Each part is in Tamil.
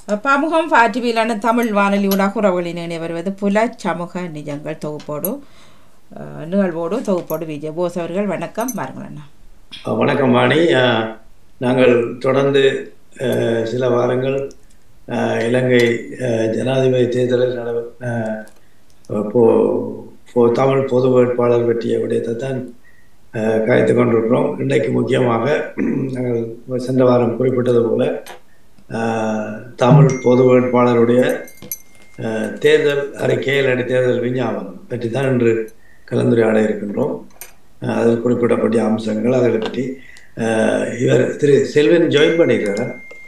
பமுகம் பாட்டிவிலான தமிழ் வானொலி ஊடாக உறவுகளின் இணை வருவது புல சமூக நிஜங்கள் தொகுப்போடு அஹ், நிகழ்வோடு தொகுப்போடு விஜய் போஸ் அவர்கள் வணக்கம் பாருங்கள் அண்ணா அஹ் வணக்கம் வாணி அஹ் நாங்கள் தொடர்ந்து அஹ், சில வாரங்கள் அஹ், இலங்கை அஹ், ஜனாதிபதி தேர்தலில் நட அஹ், போ போ- தமிழ் பொது வேட்பாளர் பற்றிய விடயத்தை தான் அஹ், கதைத்து கொண்டிருக்கிறோம் இன்றைக்கு முக்கியமாக நாங்கள் சென்ற வாரம் குறிப்பிட்டது போல அஹ், தமிழ் பொது வேட்பாளருடைய அஹ், தேர்தல் அறிக்கை இல்லாட்டி தேர்தல் விஞ்ஞாபனம் பற்றி தான் இன்று கலந்துரையாட இருக்கின்றோம் அஹ், அதில் குறிப்பிடப்பட்ட அம்சங்கள் அதை பற்றி அஹ், இவர் திரு செல்வன் ஜாயின் பண்ணியிருக்காரா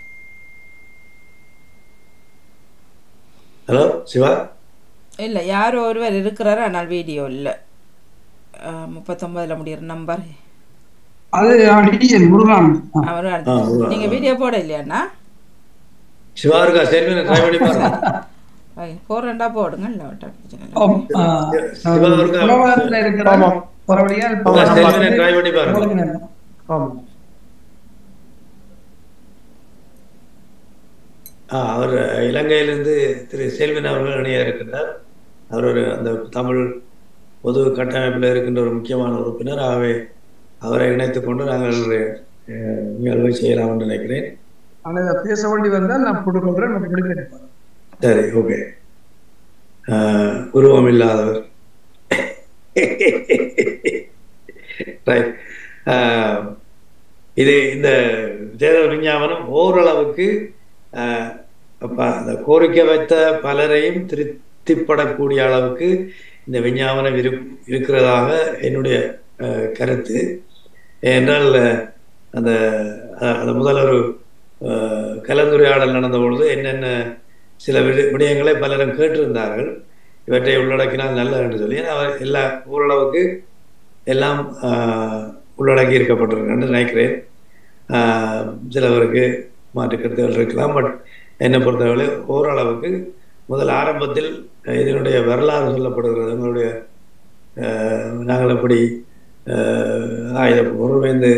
ஹலோ சிவா இல்லை யாரோ ஒருவர் இருக்கிறார் ஆனால் வீடியோ இல்லை முப்பத்தொம்பதில் முடிகிற நம்பர் அது டிஎன் முருகான் அவர் ஆ, ஒரு- நீங்கள் வீடியோ போட இல்லையாண்ணா சிவா இருக்கா செல்வனை ட்ரை பண்ணி பாருங்க போடுறேன்டா போடுங்க இல்லை ஒட்ட பிரச்சனை இல்லை. ஆம், ஆ, சிவா இருக்கா? உணவகத்துல இருக்கிற ஒருவழியா இப்ப உங்க நம்ம செல்வனை வந்து ட்ரை பண்ணி பாருங்க உங்களுக்கு நேரம். ஆமா. ஆ, அவர் இலங்கையிலிருந்து திரு செல்வன் அவர்கள் இணைய இருக்கின்றார் அவர் ஒரு அந்த தமிழ் பொது கட்டமைப்பில் இருக்கின்ற ஒரு முக்கியமான உறுப்பினர் ஆகவே அவரை இணைத்துக் கொண்டு நாங்கள் அஹ், நிகழ்வை செய்யலாம் என்று நினைக்கிறேன் ஆனா இதை பேச வேண்டி வந்தால் நான் போட்டுக்கொள்றேன் நம்ம பிடிக்க சரி ஓகே உருவம் இல்லாதவர் ரைட் இது இந்த தேர்தல் விஞ்ஞாபனம் ஓரளவுக்கு ஆஹ், அப்ப அந்த கோரிக்கை வைத்த பலரையும் திருப்திப்படக்கூடிய அளவுக்கு இந்த விஞ்ஞாபனம் இரு இருக்கிறதாக என்னுடைய ஆஹ், கருத்து ஏனென்றால் அந்த அஹ், அந்த முதல் ஒரு ஆஹ், கலந்துரையாடல் நடந்த பொழுது என்னென்ன சில விட- விடயங்களை பலரும் கேட்டிருந்தார்கள் இவற்றை உள்ளடக்கினால் நல்லது என்று சொல்லி அவர் எல்லா ஓரளவுக்கு எல்லாம் ஆஹ், உள்ளடக்கி இருக்கப்பட்டிருக்கு என்று நினைக்கிறேன் ஆஹ், சிலவருக்கு மாற்று கருத்துகள் இருக்கலாம் பட் என்னை பொறுத்தவரை ஓரளவுக்கு முதல் ஆரம்பத்தில் இதனுடைய வரலாறு சொல்லப்படுகிறது எங்களுடைய ஆஹ், நாங்கள் எப்படி ஆஹ், ஆயுத பொருள்வேந்து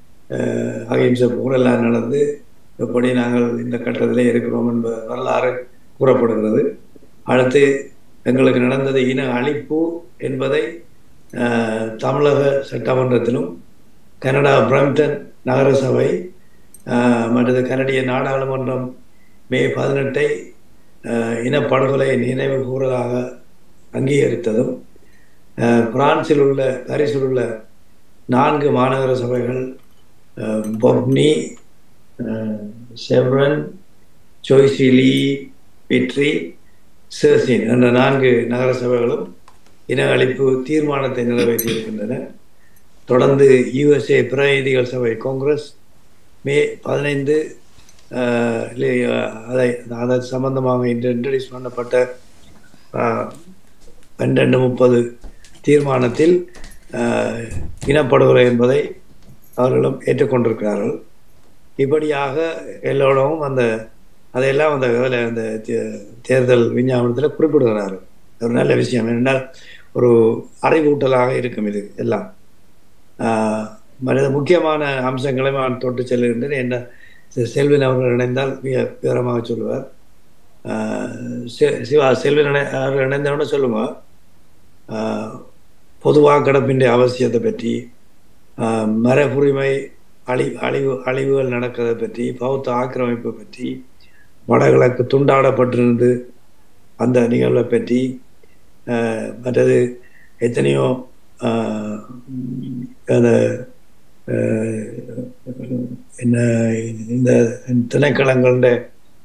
அகிம்சை போர் எல்லாம் நடந்து எப்படி நாங்கள் இந்த கட்டத்திலே இருக்கிறோம் என்ப வரலாறு கூறப்படுகிறது அடுத்து எங்களுக்கு நடந்தது இன அழிப்பு என்பதை ஆஹ், தமிழக சட்டமன்றத்திலும் கனடா பிரம்டன் நகரசபை ஆஹ், மற்றது கனடிய நாடாளுமன்றம் மே பதினெட்டை இனப்படுகொலை நினைவு கூறலாக அங்கீகரித்ததும் ஆஹ், பிரான்சில் உள்ள பாரிஸில் உள்ள நான்கு மாநகர சபைகள் ஆஹ், பொப்னி ஆஹ், செவ்ரன் ஜோய்சிலி பிட்ரி சேர்சின் என்ற நான்கு நகர சபைகளும் இன அழிப்பு தீர்மானத்தை நிறைவேற்றியிருக்கின்றன தொடர்ந்து யுஎஸ்ஏ பிரதிநிதிகள் சபை காங்கிரஸ் மே பதினைந்து ஆஹ், இல்லை, ஆஹ், அதை அதை சம்பந்தமாக இன்று இன்ட்ரடியூஸ் பண்ணப்பட்ட ஆஹ், பன்னெண்டு முப்பது தீர்மானத்தில் ஆஹ், இனப்படுகொலை என்பதை அவர்களும் ஏற்றுக்கொண்டிருக்கிறார்கள் இப்படியாக எல்லோரும் அந்த அதையெல்லாம் அந்த அதில் அந்த தே- தேர்தல் விஞ்ஞாபனத்தில் குறிப்பிடுகிறார்கள் ஒரு நல்ல விஷயம் என்னென்னால் ஒரு அறிவூட்டலாக இருக்கும் இது எல்லாம் ஆஹ் மற்ற முக்கியமான அம்சங்களை நான் தொட்டு செல்லுகின்றேன் என்ன செ- செல்வன் அவர்கள் இணைந்தால் மிக விவரமாக சொல்லுவார் ஆஹ் செ- சிவா செல்வன் இணை அவர்கள் இணைந்தவுடனே சொல்லுங்க ஆஹ் பொது வாக்கெடுப்பின் அவசியத்தை பற்றி ஆஹ் மரபுரிமை அழி அழிவு அழிவுகள் நடக்கிறதை பற்றி பௌத்த ஆக்கிரமிப்பு பற்றி வடகிழக்கு துண்டாடப்பட்டிருந்து அந்த நிகழ்வை பற்றி ஆஹ் மற்றது எத்தனையோ ஆஹ் அந்த ஆஹ் என்ன இந்த திணைக்களங்களுடைய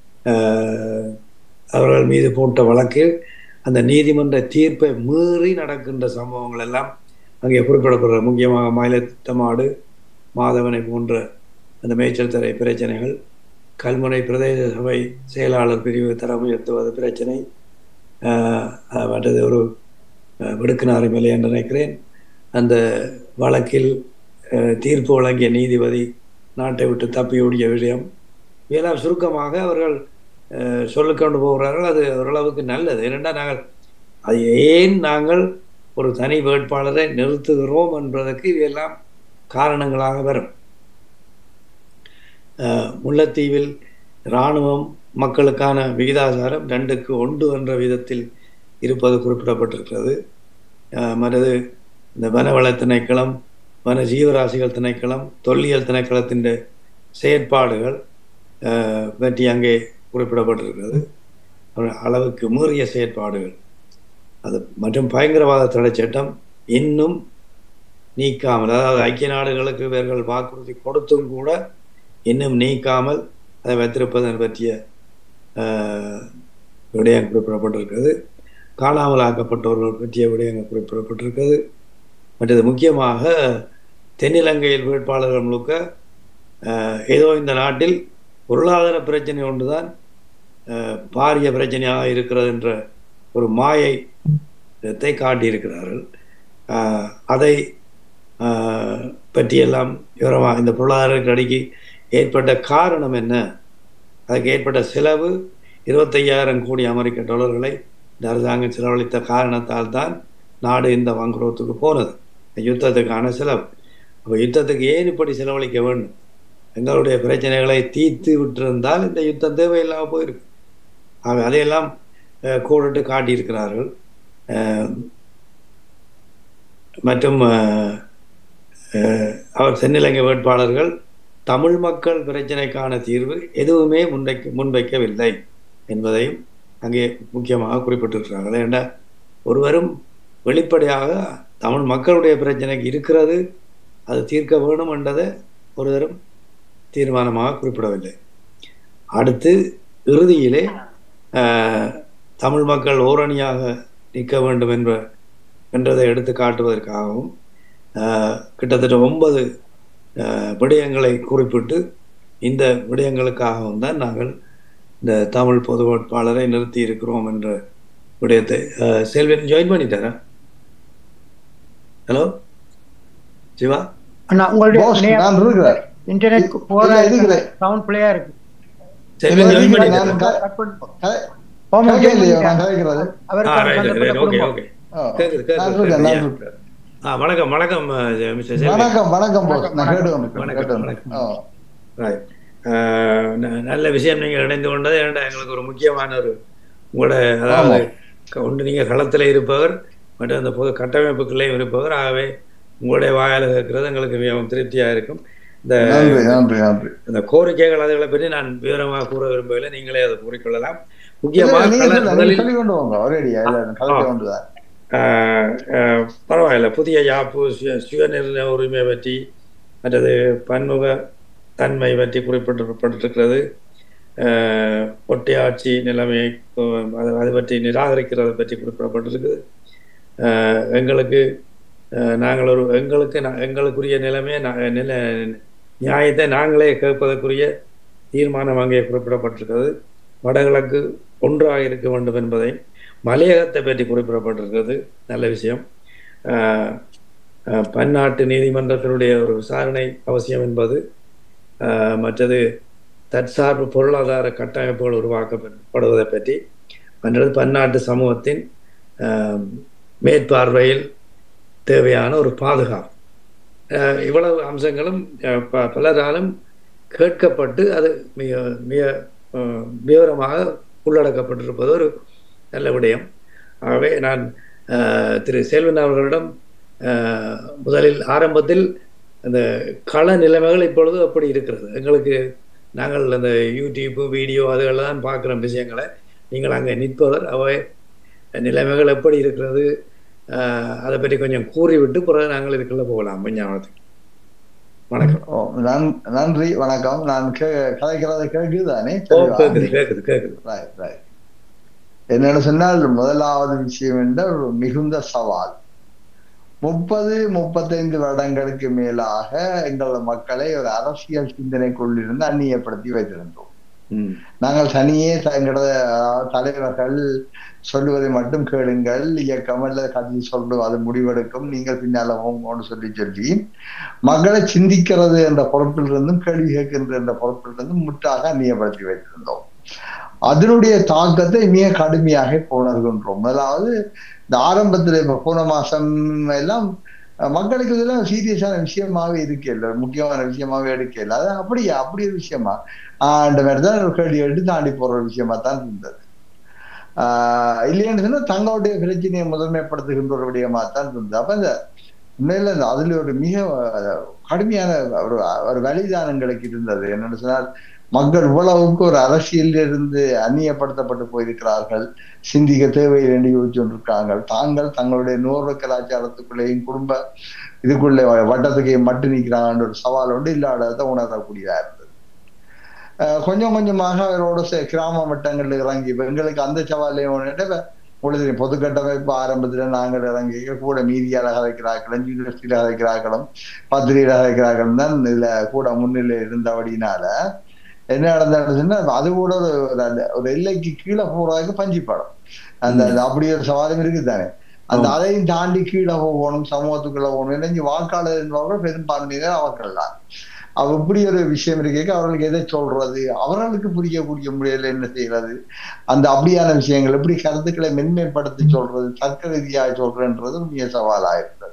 ஆஹ் அவர்கள் மீது போட்ட வழக்கில் அந்த நீதிமன்ற தீர்ப்பை மீறி நடக்கின்ற சம்பவங்கள் எல்லாம் அங்கே குறிப்பிடப்படுற முக்கியமாக மயிலத்தமாடு மாதவனை போன்ற அந்த மேய்ச்சல் தரை பிரச்சனைகள் கல்முனை பிரதேச சபை செயலாளர் பிரிவு தரம் உயர்த்துவது பிரச்சனை ஆஹ் அஹ் மற்றது ஒரு அஹ், விடுக்குநாறு மலை என்று நினைக்கிறேன் அந்த வழக்கில் அஹ், தீர்ப்பு வழங்கிய நீதிபதி நாட்டை விட்டு தப்பி ஓடிய விஷயம் இதெல்லாம் சுருக்கமாக அவர்கள் அஹ், சொல்லிக்கொண்டு போகிறார்கள் அது ஓரளவுக்கு நல்லது ஏனென்றால் நாங்கள் அது ஏன் நாங்கள் ஒரு தனி வேட்பாளரை நிறுத்துகிறோம் என்பதற்கு இவையெல்லாம் காரணங்களாக வரும் அஹ், முல்லைத்தீவில் இராணுவம் மக்களுக்கான விகிதாசாரம் ரெண்டுக்கு ஒன்று என்ற விதத்தில் இருப்பது குறிப்பிடப்பட்டிருக்கிறது அஹ் மற்றது இந்த வனவள திணைக்களம் வன ஜீவராசிகள் திணைக்களம் தொல்லியல் திணைக்களத்தின் செயற்பாடுகள் அஹ், பற்றி அங்கே குறிப்பிடப்பட்டிருக்கிறது ஒரு அளவுக்கு மீறிய செயற்பாடுகள் அது மற்றும் பயங்கரவாத தடை சட்டம் இன்னும் நீக்காமல் அதாவது ஐக்கிய நாடுகளுக்கு இவர்கள் வாக்குறுதி கொடுத்தும் கூட இன்னும் நீக்காமல் அதை வைத்திருப்பதன் பற்றிய ஆஹ், விடயம் குறிப்பிடப்பட்டிருக்கிறது காணாமல் ஆக்கப்பட்டவர்கள் பற்றிய விடயங்கள் குறிப்பிடப்பட்டிருக்கிறது மற்றது முக்கியமாக தென்னிலங்கையில் வேட்பாளர்கள் முழுக்க ஆஹ், ஏதோ இந்த நாட்டில் பொருளாதார பிரச்சனை ஒன்றுதான் ஆஹ், பாரிய பிரச்சனையாக இருக்கிறது என்ற ஒரு மாயை இதை காட்டியிருக்கிறார்கள் ஆஹ், அதை ஆஹ், பற்றியெல்லாம் விவரமாக இந்த பொருளாதார நெருக்கடிக்கு ஏற்பட்ட காரணம் என்ன அதுக்கு ஏற்பட்ட செலவு இருபத்தையாயிரம் கோடி அமெரிக்க டாலர்களை இந்த அரசாங்கம் செலவழித்த காரணத்தால் தான் நாடு இந்த வங்குரோத்துக்கு போனது இந்த யுத்தத்துக்கான செலவு அப்போ யுத்தத்துக்கு ஏன் இப்படி செலவழிக்க வேண்டும் எங்களுடைய பிரச்சனைகளை தீர்த்து விட்டிருந்தால் இந்த யுத்தம் தேவையில்லாமல் போயிருக்கு ஆக அதையெல்லாம் அஹ், கோடிட்டு காட்டியிருக்கிறார்கள் அஹ், மற்றும் அஹ், அஹ், அவர் தென்னிலங்கை வேட்பாளர்கள் தமிழ் மக்கள் பிரச்சனைக்கான தீர்வு எதுவுமே முன்வைக்க முன்வைக்கவில்லை என்பதையும் அங்கே முக்கியமாக குறிப்பிட்டிருக்கிறார்கள் ஏண்டா ஒருவரும் வெளிப்படையாக தமிழ் மக்களுடைய பிரச்சனைக்கு இருக்கிறது அது தீர்க்க வேணும் என்றதை ஒருவரும் தீர்மானமாக குறிப்பிடவில்லை அடுத்து இறுதியிலே ஆஹ், தமிழ் மக்கள் ஓரணியாக நிற்க வேண்டும் என்ற என்றதை எடுத்து காட்டுவதற்காகவும் ஆஹ், கிட்டத்தட்ட ஒன்பது ஆஹ், விடயங்களை குறிப்பிட்டு இந்த விடயங்களுக்காகவும் தான் நாங்கள் இந்த தமிழ் பொது வேட்பாளரை நிறுத்தி இருக்கிறோம் என்ற விடயத்தை ஆஹ், செல்வன் ஜாயின் பண்ணிட்டாரா ஹலோ சிவா அண்ணா உங்களுடைய Boss, இணைய- நான் இருக்கிறேன். இன்டர்நெட் இல்ல, போரா இருக்கிறேன். சவுண்ட் பிளேயா இருக்கு செல்வன் இல்ல, ஜாயின் இருக்கிறேன். பண்ணிட்டாரா நான் கட் பண்ணு. கதை- போமா, கதை join இல்லையா? நான் பண்ணிட்டேன். கதைக்கிறது. அவருக்கு ஆ அவர் ரைட் சந்தர்ப்பத்தை ரைட் ஓகே கொடுங்க. ஓகே ஆ. கேக்குது நான் கேக்குது இருக்கிறேன், நான் கேக்குது இருக்கிறேன். ஆ வணக்கம் வணக்கம் அஹ், மிஸ்டர் செல்வன் வணக்கம் வணக்கம் boss. நான் வணக்கம், கேட்டு வந்திருக்கேன், வணக்கம், கேட்டு வணக்கம். வந்திருக்கேன். ஆ. Right. ஆஹ் ந- நல்ல விஷயம் நீங்கள் இணைந்து கொண்டது ஏன்டா எங்களுக்கு ஒரு முக்கியமான ஒரு உங்களோட அதாவது க- ஒன்று நீங்கள் களத்தில் இருப்பவர் மற்றும் அந்த பொது கட்டமைப்புக்குள்ளேயும் இருப்பவர் ஆகவே உங்களுடைய வாயால் கேட்கறது எங்களுக்கு மிகவும் திருப்தியாக இருக்கும் இந்த நன்றி நன்றி நன்றி இந்த கோரிக்கைகள் அதுகளை பற்றி நான் விவரமாக கூற விரும்பவில்லை நீங்களே அதை கூறிக்கொள்ளலாம் இல்ல, முக்கியமாக நீங்க கள- சொல்லுங்க, நீங்க முதலில் சொல்லி கொண்டு வாங்க ஒரேடியா இல்ல கலக்க ஆ. கொண்டுதான் ஆஹ் ஆஹ் பரவாயில்ல புதிய யாப்பு சுய சுயநிர்ணய உரிமை பற்றி மற்றது பன்முக தன்மை பற்றி குறிப்பிட்டிருக்கிறது ஆஹ் ஒற்றையாட்சி நிலைமையை ஆஹ் அது அது பற்றி நிராகரிக்கிறது பற்றி குறிப்பிடப்பட்டிருக்குது ஆஹ் எங்களுக்கு ஆஹ் நாங்கள் ஒரு எங்களுக்கு நா- எங்களுக்குரிய நிலைமையை நா- நில நியாயத்தை நாங்களே கேட்பதற்குரிய தீர்மானம் அங்கே குறிப்பிடப்பட்டிருக்கிறது வடகிழக்கு ஒன்றாக இருக்க வேண்டும் என்பதை மலையகத்தை பற்றி குறிப்பிடப்பட்டிருக்கிறது நல்ல விஷயம் ஆஹ் ஆஹ் பன்னாட்டு நீதிமன்றத்தினுடைய ஒரு விசாரணை அவசியம் என்பது ஆஹ் மற்றது தற்சார்பு பொருளாதார கட்டமைப்புகள் உருவாக்கப்படுவதை பற்றி மற்றது பன்னாட்டு சமூகத்தின் ஆஹ் மேற்பார்வையில் தேவையான ஒரு பாதுகாப்பு ஆஹ் இவ்வளவு அம்சங்களும் ஆஹ் ப- பலராலும் கேட்கப்பட்டு அது மிக மிக ஆஹ் விவரமாக உள்ளடக்கப்பட்டிருப்பது ஒரு நல்ல விடயம் ஆகவே நான் ஆஹ், திரு செல்வன் அவர்களிடம் ஆஹ், முதலில் ஆரம்பத்தில் அந்த கள நிலைமைகள் இப்பொழுது அப்படி இருக்கிறது எங்களுக்கு நாங்கள் அந்த யூடியூப்பு வீடியோ அதுகளில் தான் பார்க்குற விஷயங்களை நீங்கள் அங்கே நிற்பவர் அவை நிலைமைகள் எப்படி இருக்கிறது ஆஹ், அதை பற்றி கொஞ்சம் கூறிவிட்டு பிறகு நாங்கள் இதுக்குள்ள போகலாம் விஞ்ஞானத்துக்கு வணக்கம் ஓ, நன்- நன்றி வணக்கம் நான் கே- கதைக்கிறதை கேட்குதானே ஓ கேட்குது கேட்குது கேட்குது ரைட் ரைட் என்னென்னு சொன்னால் முதலாவது விஷயம் என்றால் ஒரு மிகுந்த சவால் முப்பது முப்பத்தைந்து வருடங்களுக்கு மேலாக எங்கள் மக்களை ஒரு அரசியல் சிந்தனைக்குள்ளிருந்து அந்நியப்படுத்தி வைத்திருந்தோம் ம் நாங்கள் தனியே எங்களோட தலைவர்கள் சொல்லுவதை மட்டும் கேளுங்கள் இயக்கம் அல்லது கட்சி சொல்லும் அது முடிவெடுக்கும் நீங்கள் பின்னால போங்கன்னு சொல்லி சொல்லி மக்களை சிந்திக்கிறது என்ற பொறுப்பிலிருந்தும் கேள்வி கேட்கின்ற என்ற பொறுப்பிலிருந்தும் முற்றாக அந்நியப்படுத்தி வைத்திருந்தோம் அதனுடைய தாக்கத்தை மிக கடுமையாக இப்ப உணர்கின்றோம் முதலாவது இந்த ஆரம்பத்தில் இப்ப போன மாசம் எல்லாம் அஹ் மக்களுக்கு இதெல்லாம் சீரியஸான விஷயமாவே இருக்கல முக்கியமான விஷயமாவே எடுக்கல அது அப்படியா அப்படி ஒரு விஷயமா ஆஹ் மாதிரி தான் ஒரு கேள்வி எடுத்து தாண்டி போற ஒரு விஷயமா தான் இருந்தது ஆஹ் இல்லைன்னு சொன்னா தங்களுடைய பிரச்சனையை முதன்மைப்படுத்துகின்ற ஒரு விடயமா தான் இருந்தது அப்ப இந்த உண்மையில இந்த அதுல ஒரு மிக அஹ், கடுமையான ஒரு ஒரு வலிதானங்களுக்கு இருந்தது என்னன்னு சொன்னால் மக்கள் இவ்வளவுக்கு ஒரு அரசியலில் இருந்து அந்நியப்படுத்தப்பட்டு போயிருக்கிறார்கள் சிந்திக்க தேவையில்லை என்று யோசிச்சு கொண்டிருக்காங்க தாங்கள் தங்களுடைய நூறு கலாச்சாரத்துக்குள்ளேயும் குடும்ப இதுக்குள்ளே வட்டத்துக்கு மட்டு நிற்கிறாங்கன்ற ஒரு சவால் ஒன்று இல்லாததை உணரக்கூடியதா இருந்தது அஹ் கொஞ்சம் கொஞ்சமாக அவரோட சே- கிராம வட்டங்கள்ல இறங்கி இப்ப எங்களுக்கு அந்த சவாலையும் ஒன்று பொழுது பொது கட்டமைப்பு ஆரம்பத்துல நாங்கள் இறங்கி கூட மீதியால கதைக்கிறார்களும் யூனிவர்சிட்டியில கதைக்கிறார்களும் பத்திரிகையில கதைக்கிறார்களும் தான் இதுல கூட முன்னிலை இருந்தபடினால என்ன நடந்ததுன்னா அது கூட ஒரு ஒரு அந்த ஒரு எல்லைக்கு கீழே போறதுக்கு பஞ்சு படம் அந்த அந்த அப்படி ஒரு சவாலும் இருக்குதானே அந்த அதையும் தாண்டி கீழே போகணும் சமூகத்துக்குள்ள போகணும் இணைஞ்சு வாக்காளர் என்பவர்கள் பெரும்பான்மையினர் அவர்கள் தான் அவ இப்படி ஒரு விஷயம் இருக்க அவர்களுக்கு எதை சொல்றது அவர்களுக்கு புரியக்கூடிய முறையில என்ன செய்யறது அந்த அப்படியான விஷயங்கள் எப்படி கருத்துக்களை மென்மைப்படுத்தி சொல்றது தர்க்க ரீதியாக சொல்றன்றது மிக சவாலாயிருந்தது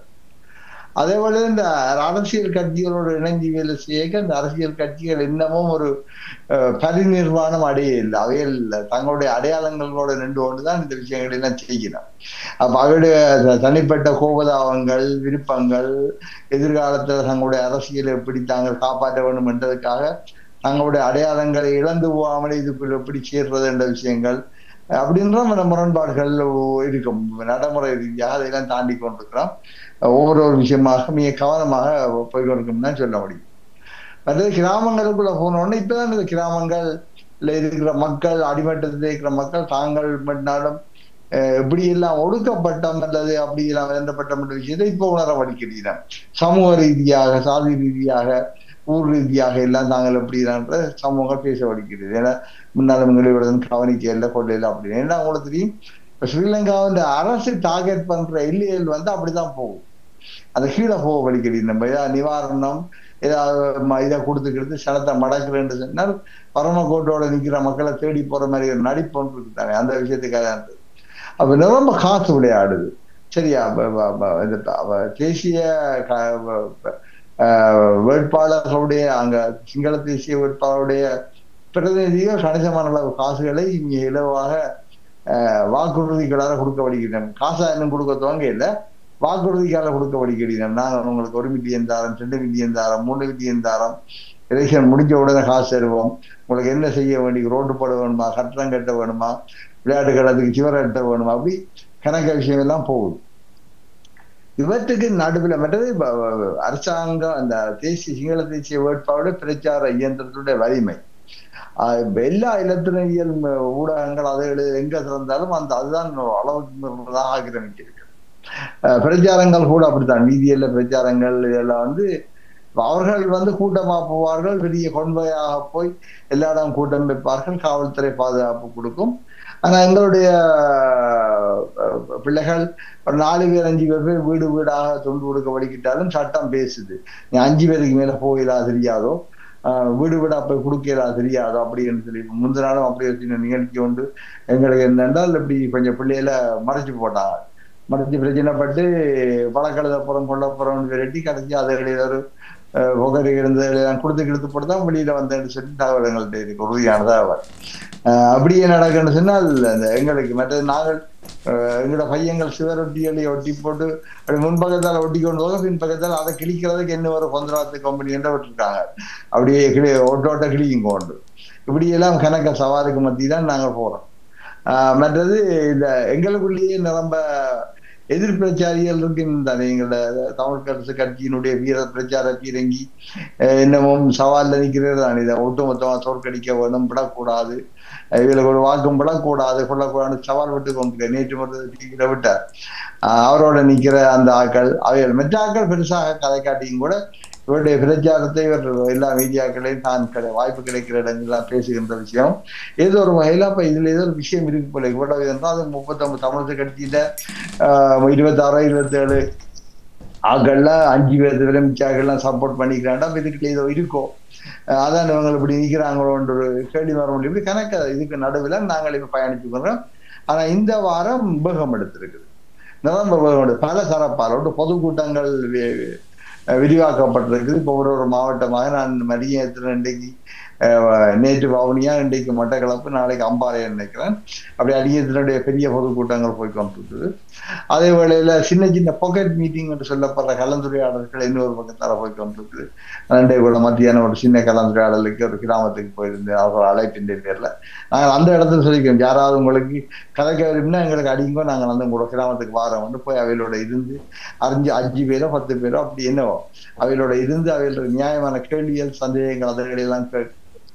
அதே போல இந்த அரசியல் கட்சிகளோடு இணைஞ்சு வேலை செய்ய இந்த அரசியல் கட்சிகள் இன்னமும் ஒரு அஹ், பரிநிர்வாணம் அடைய இல்லை அவைகள் தங்களுடைய அடையாளங்களோட நின்று கொண்டுதான் இந்த விஷயங்களை எல்லாம் செய்யணும் அப்ப அவருடைய த- தனிப்பட்ட கோபதாபங்கள் விருப்பங்கள் எதிர்காலத்துல தங்களுடைய அரசியலை எப்படி தாங்கள் காப்பாற்ற வேண்டும் என்றதுக்காக தங்களுடைய அடையாளங்களை இழந்து போகாமல் இதுக்குள்ள எப்படி சேர்றது என்ற விஷயங்கள் அப்படின்ற மன முரண்பாடுகள் இருக்கும் நடைமுறை ரீதியாக அதையெல்லாம் தாண்டி கொண்டிருக்கிறோம் ஒவ்வொரு ஒரு விஷயமாக மிக கவனமாக போய் கொண்டிருக்கும் தான் சொல்ல முடியும் மற்றது கிராமங்களுக்குள்ள போனோடனே இப்பதான் இந்த கிராமங்கள்ல இருக்கிற மக்கள் அடிமட்டத்தில் இருக்கிற மக்கள் தாங்கள் பண்ணாலும் அஹ் எப்படி எல்லாம் ஒடுக்கப்பட்டோம் அல்லது அப்படி எல்லாம் வேண்டப்பட்டோம் என்ற விஷயத்தை இப்போ உணர படிக்கிறீங்க சமூக ரீதியாக சாதி ரீதியாக ஊர் ரீதியாக எல்லாம் தாங்கள் எப்படி என்ற சமூகம் பேச படிக்கிறது ஏன்னா முன்னாலும் எங்களுடன் கவனிக்க இல்லை கொள்ளையில அப்படின்னு ஏன்னா உங்களுக்கு தெரியும் இப்ப ஸ்ரீலங்காவின் அரசு டார்கெட் பண்ற எல்லைகள் வந்து அப்படிதான் போகும் அந்த கீழே போக படிக்கிறது நம்ம ஏதாவது நிவாரணம் ஏதாவது ம- இதை கொடுத்துக்கிறது சனத்தை மடக்குறேன்னு சொன்னால் பரமக்கோட்டோட நிக்கிற மக்களை தேடி போற மாதிரி ஒரு நடிப்பு ஒன்று இருக்குதானே அந்த விஷயத்துக்காக இருந்தது அப்ப நிரம்ப காசு விளையாடுது சரியா ப- ப- ப- இது ப- அவ- தேசிய க- வ- ப- ஆஹ் வேட்பாளர்களுடைய அங்க சிங்கள தேசிய வேட்பாளருடைய பிரதிநிதிகள் கணிசமான அளவு காசுகளை இங்க இலவாக ஆஹ் வாக்குறுதிகளால கொடுக்கப்படுகின்றன காசா இன்னும் கொடுக்க துவங்க இல்லை வாக்குறுதிக்கால கொடுக்கப்படுகின்றன நாங்கள் உங்களுக்கு ஒரு மில்லியன் தாரம் ரெண்டு மில்லியன் தாரம் மூணு மில்லியன் தாரம் எலெக்ஷன் முடிஞ்ச உடனே காசு தருவோம் உங்களுக்கு என்ன செய்ய வேண்டி ரோடு போட வேணுமா கட்டணம் கட்ட வேணுமா விளையாட்டுகள் அதுக்கு சிவர கட்ட வேணுமா அப்படி கணக்க விஷயம் எல்லாம் போகுது இவற்றுக்கு நடுவில் மற்றது ப- ப- அரசாங்கம் அந்த தேசிய சிங்கள தேசிய வேட்பாளர் பிரச்சார இயந்திரத்துடைய வலிமை ஆஹ் இப்ப எல்லா இலத்திரவியல் ம- ஊடகங்கள் அதை எழு- எங்க திறந்தாலும் அந்த அதுதான் அளவுக்கு மீறினதாக ஆக்கிரமிச்சிருக்கு ஆஹ் பிரச்சாரங்கள் கூட அப்படித்தான் வீதியில பிரச்சாரங்கள் இதெல்லாம் வந்து அவர்கள் வந்து கூட்டமா போவார்கள் பெரிய கொன்வையாக போய் எல்லா இடம் கூட்டம் வைப்பார்கள் காவல்துறை பாதுகாப்பு கொடுக்கும் ஆனா எங்களுடைய அஹ், பிள்ளைகள் ஒரு நாலு பேர் அஞ்சு பேர் போய் வீடு வீடாக தொண்டு கொடுக்க வலிக்கிட்டாலும் சட்டம் பேசுது நீ அஞ்சு பேருக்கு மேல போயிடா தெரியாதோ ஆஹ் வீடு வீடா போய் கொடுக்கிறா தெரியாதோ அப்படின்னு சொல்லி முந்தின நாளும் அப்படி ஒரு சின்ன நிகழ்ச்சி உண்டு எங்களுக்கு என்னென்றால் இப்படி கொஞ்சம் பிள்ளையில மறைச்சு போட்டாங்க மறைச்சு பிரச்சனைப்பட்டு வழக்கழுதப்புறம் கொல்லப்புறம் விரட்டி கடைசி அதை ஒரு புகரி இருந்தது கொடுத்து கிடுத்து போட்டு தான் வெளியில வந்தேன்னு சொல்லி தகவல் எங்கள்கிட்ட இருக்கு உறுதியான தகவல் ஆஹ் அப்படியே நடக்குன்னு சொன்னால் அந்த எங்களுக்கு மற்றது நாங்கள் ஆஹ் எங்களோட பையங்கள் சிவரொட்டிகளை ஒட்டி போட்டு அப்படி முன்பக்கத்தால் ஒட்டி கொண்டு போக பின்பக்கத்தால் அதை கிழிக்கிறதுக்கு என்ன ஒரு கொந்தராத்து கம்பெனி என்ற விட்டுருக்காங்க அப்படியே கிளி ஒட்ட ஒட்ட கிளியும் கொண்டு இப்படி எல்லாம் கணக்க சவாலுக்கு மத்திய தான் நாங்கள் போறோம் ஆஹ் மற்றது இந்த எங்களுக்குள்ளேயே நிரம்ப எதிர் பிரச்சாரிகள் இருக்கின்றன எங்களோட தமிழ் கருத்து கட்சியினுடைய வீர பிரச்சார பீரங்கி அஹ் இன்னமும் சவால்ல நிற்கிறது தான் இதை ஒட்டுமொத்தமா தோற்கடிக்க வேணும் விடக்கூடாது அஹ் இவர்களுக்கு ஒரு வாக்கும் விடக்கூடாது கொள்ளக்கூடாது சவால் விட்டு கொண்டு நேற்று மட்டும் டிவியில விட்டார் ஆஹ் அவரோட நிக்கிற அந்த ஆக்கள் அவைகள் மற்ற ஆக்கள் பெருசாக கதை காட்டியும் கூட இவருடைய பிரச்சாரத்தை இவர் எல்லா மீடியாக்களையும் தான் கிடை வாய்ப்பு கிடைக்கிற இடங்கள்லாம் பேசுகின்ற விஷயம் ஏதோ ஒரு வகையில அப்ப இதுல ஏதோ ஒரு விஷயம் இருக்கு போல இவ்வளவு என்றால் அது முப்பத்தொன்பது தமிழக கட்சியில ஆஹ் இருபத்தாறு இருபத்தேழு ஆக்கள்ல அஞ்சு பேர் விரமிச்சாக்கள்லாம் சப்போர்ட் பண்ணிக்கிறாண்டா இதுக்கு ஏதோ இருக்கும் அஹ் அதான் இவங்க இப்படி நிற்கிறாங்களோன்ற ஒரு கேள்வி வர முடியும் இப்படி கணக்கு இதுக்கு நடுவில் நாங்கள் இப்ப பயணிச்சுக்கிறோம் ஆனா இந்த வாரம் உபகம் எடுத்திருக்குது நிரம்ப வேண்டும் பல தரப்பால் ஒன்று பொதுக்கூட்டங்கள் வி- விரிவாக்கப்பட்டிருக்குது இப்போ ஒரு ஒரு மாவட்டமாக நான் மதியத்தில் இன்றைக்கு அஹ், நேற்று வவுனியா இன்றைக்கு மட்டக்களப்பு நாளைக்கு அம்பாறை நினைக்கிறேன் அப்படி அடியத்தினுடைய பெரிய பொதுக்கூட்டங்கள் போய் கொண்டிருக்குது அதே வேளையில சின்ன சின்ன பாக்கெட் மீட்டிங் என்று சொல்லப்படுற கலந்துரையாடல்கள் இன்னொரு பக்கத்தால போய் கொண்டிருக்குது ரெண்டே கூட மத்தியானம் ஒரு சின்ன கலந்துரையாடலுக்கு ஒரு கிராமத்துக்கு போயிருந்தேன் அவர் அழைப்பின் பேர்ல நாங்கள் அந்த இடத்துல சொல்லிக்கிறோம் யாராவது உங்களுக்கு கதைக்க விரும்பினா எங்களுக்கு அடிங்கோ நாங்கள் வந்து உங்களோட கிராமத்துக்கு வாரோம் வந்து போய் அவைகளோட இருந்து அஞ்சு அஞ்சு பேரோ பத்து பேரோ அப்படி என்னவோ அவைகளோட இருந்து அவைகளோட நியாயமான கேள்விகள் சந்தேகங்கள் அதுகளை எல்லாம் கே-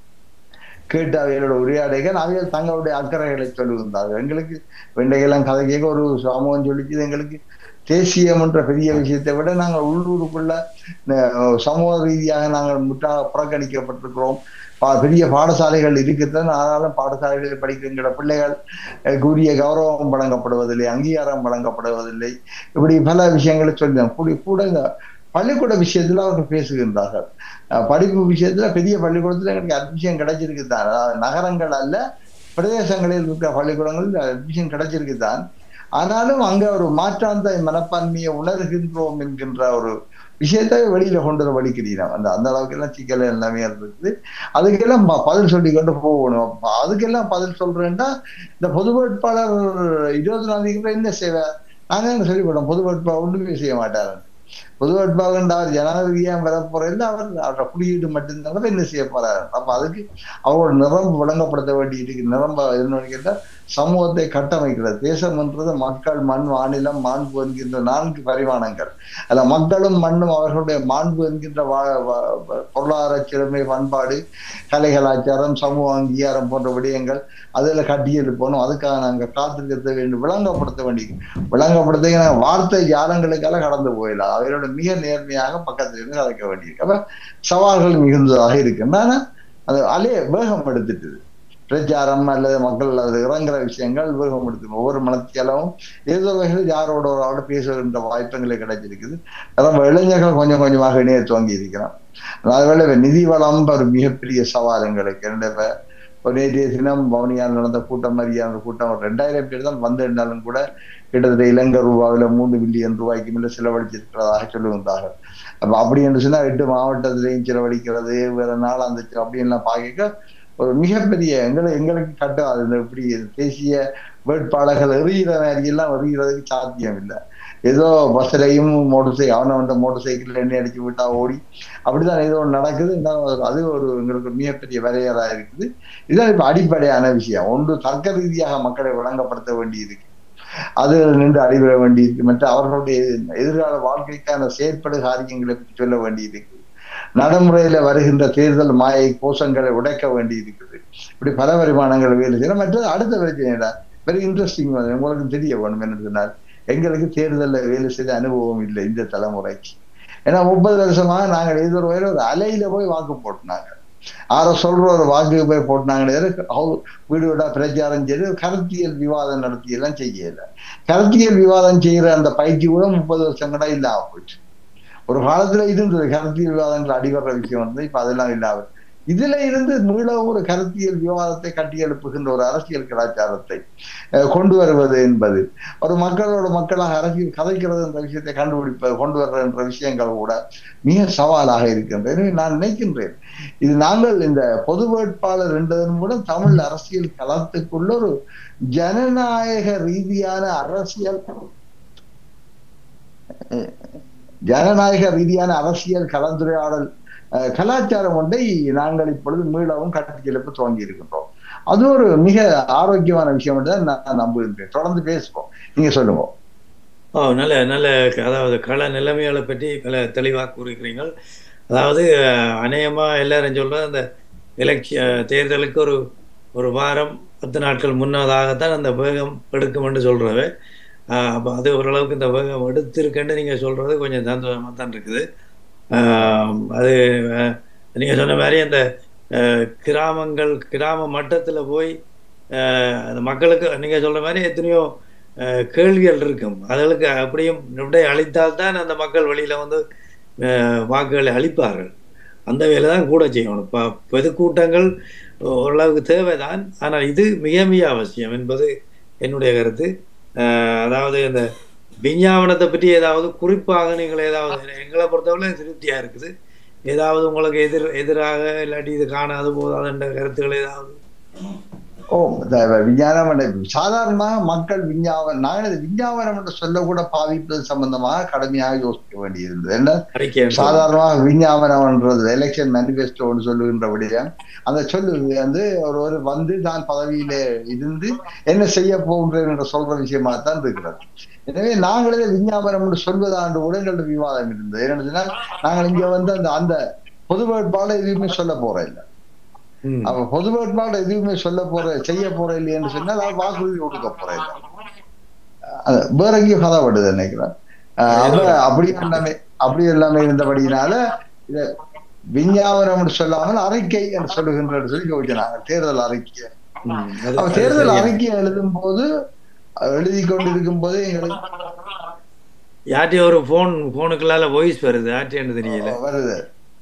கேட்டு அவைகளோட உரையாடைகள் அவைகள் தங்களுடைய அக்கறைகளை சொல்லுகின்றார்கள் எங்களுக்கு வெண்டைகள்லாம் கதை கேட்க ஒரு சமூகம் சொல்லிச்சு எங்களுக்கு தேசியம் என்ற பெரிய விஷயத்தை விட நாங்கள் உள்ளூருக்குள்ள அஹ், சமூக ரீதியாக நாங்கள் முற்றாக புறக்கணிக்கப்பட்டிருக்கிறோம் பா- பெரிய பாடசாலைகள் இருக்குதான் ஆனாலும் பாடசாலைகளில் படிக்கிற பிள்ளைகள் அஹ், உரிய கௌரவம் வழங்கப்படுவதில்லை அங்கீகாரம் வழங்கப்படுவதில்லை இப்படி பல விஷயங்களை சொல்லிதான் கூடி கூட இந்த பள்ளிக்கூட விஷயத்துல அவர்கள் பேசுகின்றார்கள் அஹ், படிப்பு விஷயத்துல பெரிய பள்ளிக்கூடத்துல எனக்கு அட்மிஷன் கிடைச்சிருக்கு தான் அதாவது நகரங்கள் அல்ல பிரதேசங்களில் இருக்கிற பள்ளிக்கூடங்களில் அட்மிஷன் கிடைச்சிருக்கு தான் ஆனாலும் அங்க ஒரு மாற்றாந்த மனப்பான்மையை உணர்கின்றோம் என்கின்ற ஒரு விஷயத்தை வெளியில கொண்டு வர வலிக்கிறீங்க அந்த அந்த அளவுக்கு எல்லாம் சிக்கல் எல்லாமே இருக்குது அதுக்கெல்லாம் ப- பதில் சொல்லி கொண்டு போகணும் அப்ப அதுக்கெல்லாம் பதில் சொல்றேன்னா இந்த பொது வேட்பாளர் இருபத்தி நாலு என்ன செய்வார் நாங்க என்ன சொல்லிவிட்டோம் பொது வேட்பாளர் ஒன்றுமே செய்ய மாட்டாரு பொது வேட்பாளர் அவர் ஜனாதிபதியா வரப்போறதில்ல அவர் அவரோட குடியீடு மட்டும்தான் என்ன செய்ய போறாரு அப்ப அதுக்கு அவரோட நிரம்ப விளங்கப்படுத்த வேண்டி இருக்கு நிரம்ப என்ன கேட்டா சமூகத்தை கட்டமைக்கிறது தேசம் என்றது மக்கள் மண் மாநிலம் மாண்பு என்கின்ற நான்கு பரிமாணங்கள் அதுல மக்களும் மண்ணும் அவர்களுடைய மாண்பு என்கின்ற வா- வா- பொருளாதார சிறமை பண்பாடு கலை கலாச்சாரம் சமூக அங்கீகாரம் போன்ற விடயங்கள் அதுல கட்டியெழுப்பணும் அதுக்காக நாங்க காத்திருக்க வேண்டும் விளங்கப்படுத்த வேண்டி விளங்கப்படுத்த நாங்க வார்த்தை ஜாலங்களுக்காக கடந்து போயிடலாம் அவரோட மிக நேர்மையாக பக்கத்துல இருந்து கலைக்க வேண்டியிருக்கு அப்ப சவால்கள் மிகுந்ததாக இருக்கு ஆனா அது அலே வேகம் எடுத்துட்டு பிரச்சாரம் அல்லது மக்கள் அது இறங்குற விஷயங்கள் வேகம் எடுத்து ஒவ்வொரு மனத்தியாலும் ஏதோ வகையில் யாரோட ஒரு ஆளோட பேசுகின்ற வாய்ப்புகளை கிடைச்சிருக்குது நம்ம இளைஞர்கள் கொஞ்சம் கொஞ்சமாக இணைய துவங்கி இருக்கிறோம் அதுவேளை நிதி வளம் ஒரு மிகப்பெரிய சவால் எங்களுக்கு இரண்டு பேர் ஒரு நேற்றைய தினம் பவனியால் நடந்த கூட்டம் மாதிரியான கூட்டம் ஒரு ரெண்டாயிரம் பேர் தான் வந்திருந்தாலும் கூட கிட்டத்தட்ட இலங்கை ரூபாவில மூன்று மில்லியன் ரூபாய்க்கு மேல செலவழிச்சிருக்கிறதாக சொல்லுகின்றார்கள் அப்ப அப்படி என்று சொன்னா எட்டு மாவட்டத்திலையும் செலவழிக்கிறது வேற நாள் அந்த அப்படி எல்லாம் பார்க்க ஒரு மிகப்பெரிய எங்களை எங்களுக்கு கட்டும் அது இப்படி தேசிய வேட்பாளர்கள் எறிகிற மாதிரி எல்லாம் எறிகிறதுக்கு சாத்தியம் இல்லை ஏதோ பஸ்லையும் மோட்டர் சைக்கிள் அவனை வந்த மோட்டர் சைக்கிள் எண்ணெய் அடிச்சு விட்டா ஓடி அப்படிதான் ஏதோ ஒன்று நடக்குது இருந்தாலும் அது ஒரு எங்களுக்கு மிகப்பெரிய வரையறா இருக்குது இதுதான் இப்ப அடிப்படையான விஷயம் ஒன்று தர்க்க ரீதியாக மக்களை விளங்கப்படுத்த வேண்டியிருக்கு அது நின்று அடிபட வேண்டியிருக்கு மற்ற அவர்களுடைய எதிர்கால வாழ்க்கைக்கான செயற்படு காரியங்களை பற்றி சொல்ல வேண்டியிருக்கு நடைமுறையில வருகின்ற தேர்தல் மாயை கோஷங்களை உடைக்க வேண்டி இருக்குது இப்படி பல வருமானங்கள் வேலை செய்யணும் மற்றது அடுத்த பிரச்சனை வெரி இன்ட்ரெஸ்டிங் உங்களுக்கு தெரிய வேணும் என்ன சொன்னால் எங்களுக்கு தேர்தலில் வேலை செய்த அனுபவம் இல்லை இந்த தலைமுறைக்கு ஏன்னா முப்பது வருஷமாக நாங்கள் எதிர் ஒரு ஒரு அலையில போய் வாக்கு போட்டுனாங்க ஆரோ சொல்ற ஒரு வாக்கு போய் போட்டாங்கன்னு வீடு வீடா பிரச்சாரம் செய்து கருத்தியல் விவாதம் நடத்தி எல்லாம் செய்யல கருத்தியல் விவாதம் செய்யற அந்த பயிற்சி கூட முப்பது வருஷம் கூட இல்லாம போச்சு ஒரு காலத்துல இருந்தது கருத்தியல் விவாதங்கள் அடிவர விஷயம் வந்து இப்ப அதெல்லாம் இல்லாம இதுல இருந்து மீள ஒரு கருத்தியல் விவாதத்தை கட்டியெழுப்புகின்ற ஒரு அரசியல் கலாச்சாரத்தை கொண்டு வருவது என்பது ஒரு மக்களோட மக்களாக அரசியல் கதைக்கிறது என்ற விஷயத்தை கண்டுபிடிப்பது கொண்டு வர்ற என்ற விஷயங்கள் கூட மிக சவாலாக இருக்கின்றது எனவே நான் நினைக்கின்றேன் இது நாங்கள் இந்த பொது வேட்பாளர் என்றதன் மூலம் தமிழ் அரசியல் களத்துக்குள்ள ஒரு ஜனநாயக ரீதியான அரசியல் ஜனநாயக ரீதியான அரசியல் கலந்துரையாடல் கலாச்சாரம் ஒன்றை நாங்கள் இப்பொழுது மீளவும் கட்டியெழுப்ப துவங்கி இருக்கின்றோம் அது ஒரு மிக ஆரோக்கியமான விஷயம் தான் நான் நம்புகின்றேன் தொடர்ந்து பேசுவோம் நீங்க சொல்லுங்க ஓ நல்ல நல்ல அதாவது கள நிலைமைகளை பற்றி பல தெளிவாக கூறுகிறீர்கள் அதாவது அநேகமாக எல்லாரும் சொல்கிறது அந்த எலெக்ஷ தேர்தலுக்கு ஒரு ஒரு வாரம் பத்து நாட்கள் முன்னதாகத்தான் அந்த வேகம் எடுக்கும் என்று சொல்கிறவே அப்போ அது ஓரளவுக்கு இந்த வேகம் எடுத்திருக்குன்னு நீங்கள் சொல்கிறது கொஞ்சம் சந்தோஷமாக தான் இருக்குது அது நீங்கள் சொன்ன மாதிரி அந்த கிராமங்கள் கிராம மட்டத்தில் போய் அந்த மக்களுக்கு நீங்கள் சொல்கிற மாதிரி எத்தனையோ கேள்விகள் இருக்கும் அதுகளுக்கு அப்படியும் விடை அளித்தால்தான் அந்த மக்கள் வழியில் வந்து வாக்குகளை அளிப்பார்கள் அந்த வேலை தான் கூட செய்யணும் இப்போ பொதுக்கூட்டங்கள் ஓரளவுக்கு தேவைதான் ஆனால் இது மிக மிக அவசியம் என்பது என்னுடைய கருத்து அதாவது இந்த விஞ்ஞாபனத்தை பற்றி ஏதாவது குறிப்பாக நீங்கள் ஏதாவது எங்களை பொறுத்தவரை திருப்தியா இருக்குது ஏதாவது உங்களுக்கு எதிர் எதிராக இல்லாட்டி இது காணாது போதாதுன்ற கருத்துக்கள் ஏதாவது ஓ இந்த விஞ்ஞானம் என்ற- சாதாரணமாக மக்கள் விஞ்ஞாபனம் நாங்கள் இது விஞ்ஞாபனம் என்று சொல்லக்கூட பாவிப்பது சம்பந்தமாக கடுமையாக யோசிக்க வேண்டியிருந்தது என்ன அறிக்கை சாதாரணமாக விஞ்ஞாபனம்ன்றது எலெக்ஷன் மேனிஃபெஸ்டோன்னு சொல்லுகின்றபடியா அந்த சொல்லு வந்து ஒருவர் வந்து நான் பதவியில இருந்து என்ன செய்ய போகின்றேன் என்று சொல்ற விஷயமா தான் இருக்கிறது எனவே நாங்களே விஞ்ஞாபனம் என்று சொல்வதாண்டு கூட எங்களோட விவாதம் இருந்தது என்னன்னு சொன்னால் நாங்கள் இங்க வந்து அந்த அந்த பொது வேட்பாளர் எதுவுமே சொல்ல போறோம் இல்லை ம். அப்ப பொது வேட்பாளர் எதுவுமே சொல்ல போற செய்ய போற இல்லையென்று சொன்னால் அது வாக்குறுதி கொடுக்க போறேன் அது வேற எங்கேயும் கதை வருது நினைக்கிறேன் அஹ் அப்ப அப்படி எல்லாமே அப்படி எல்லாமே இருந்தபடியினால இத விஞ்ஞாபனம் சொல்லாமல் அறிக்கை என்று சொல்லுகின்ற சொல்லி யோசிச்சாங்க தேர்தல் அறிக்கை ம். அது- அப்ப அது தேர்தல் சரியா. அறிக்கை எழுதும் போது எழுதி கொண்டிருக்கும் போது எங்களுக்கு யார்ட்டையும் ஒரு போன் போனுக்குள்ளால வாய்ஸ் வருது யார்ட்டையும் தெரியல வருது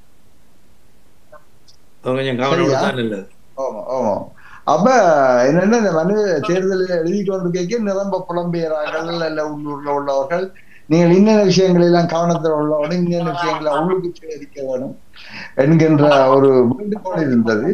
அது கொஞ்சம் கவனம் சரியா? தான் நல்லது ஆமா ஆமா அப்ப என்னன்னா இந்த மனு தேர்தலில் எழுதி கொண்டு கேட்க நிரம்ப புலம்பெயரார்கள் அல்ல உள்ளூர்ல உள்ளவர்கள் நீங்கள் இன்னென்ன விஷயங்கள் எல்லாம் கவனத்தில் உள்ளவர்கள் இன்னென்ன விஷயங்களை உள்ளுக்கு சேகரிக்க வேணும் என்கின்ற ஒரு வேண்டுகோள் இருந்தது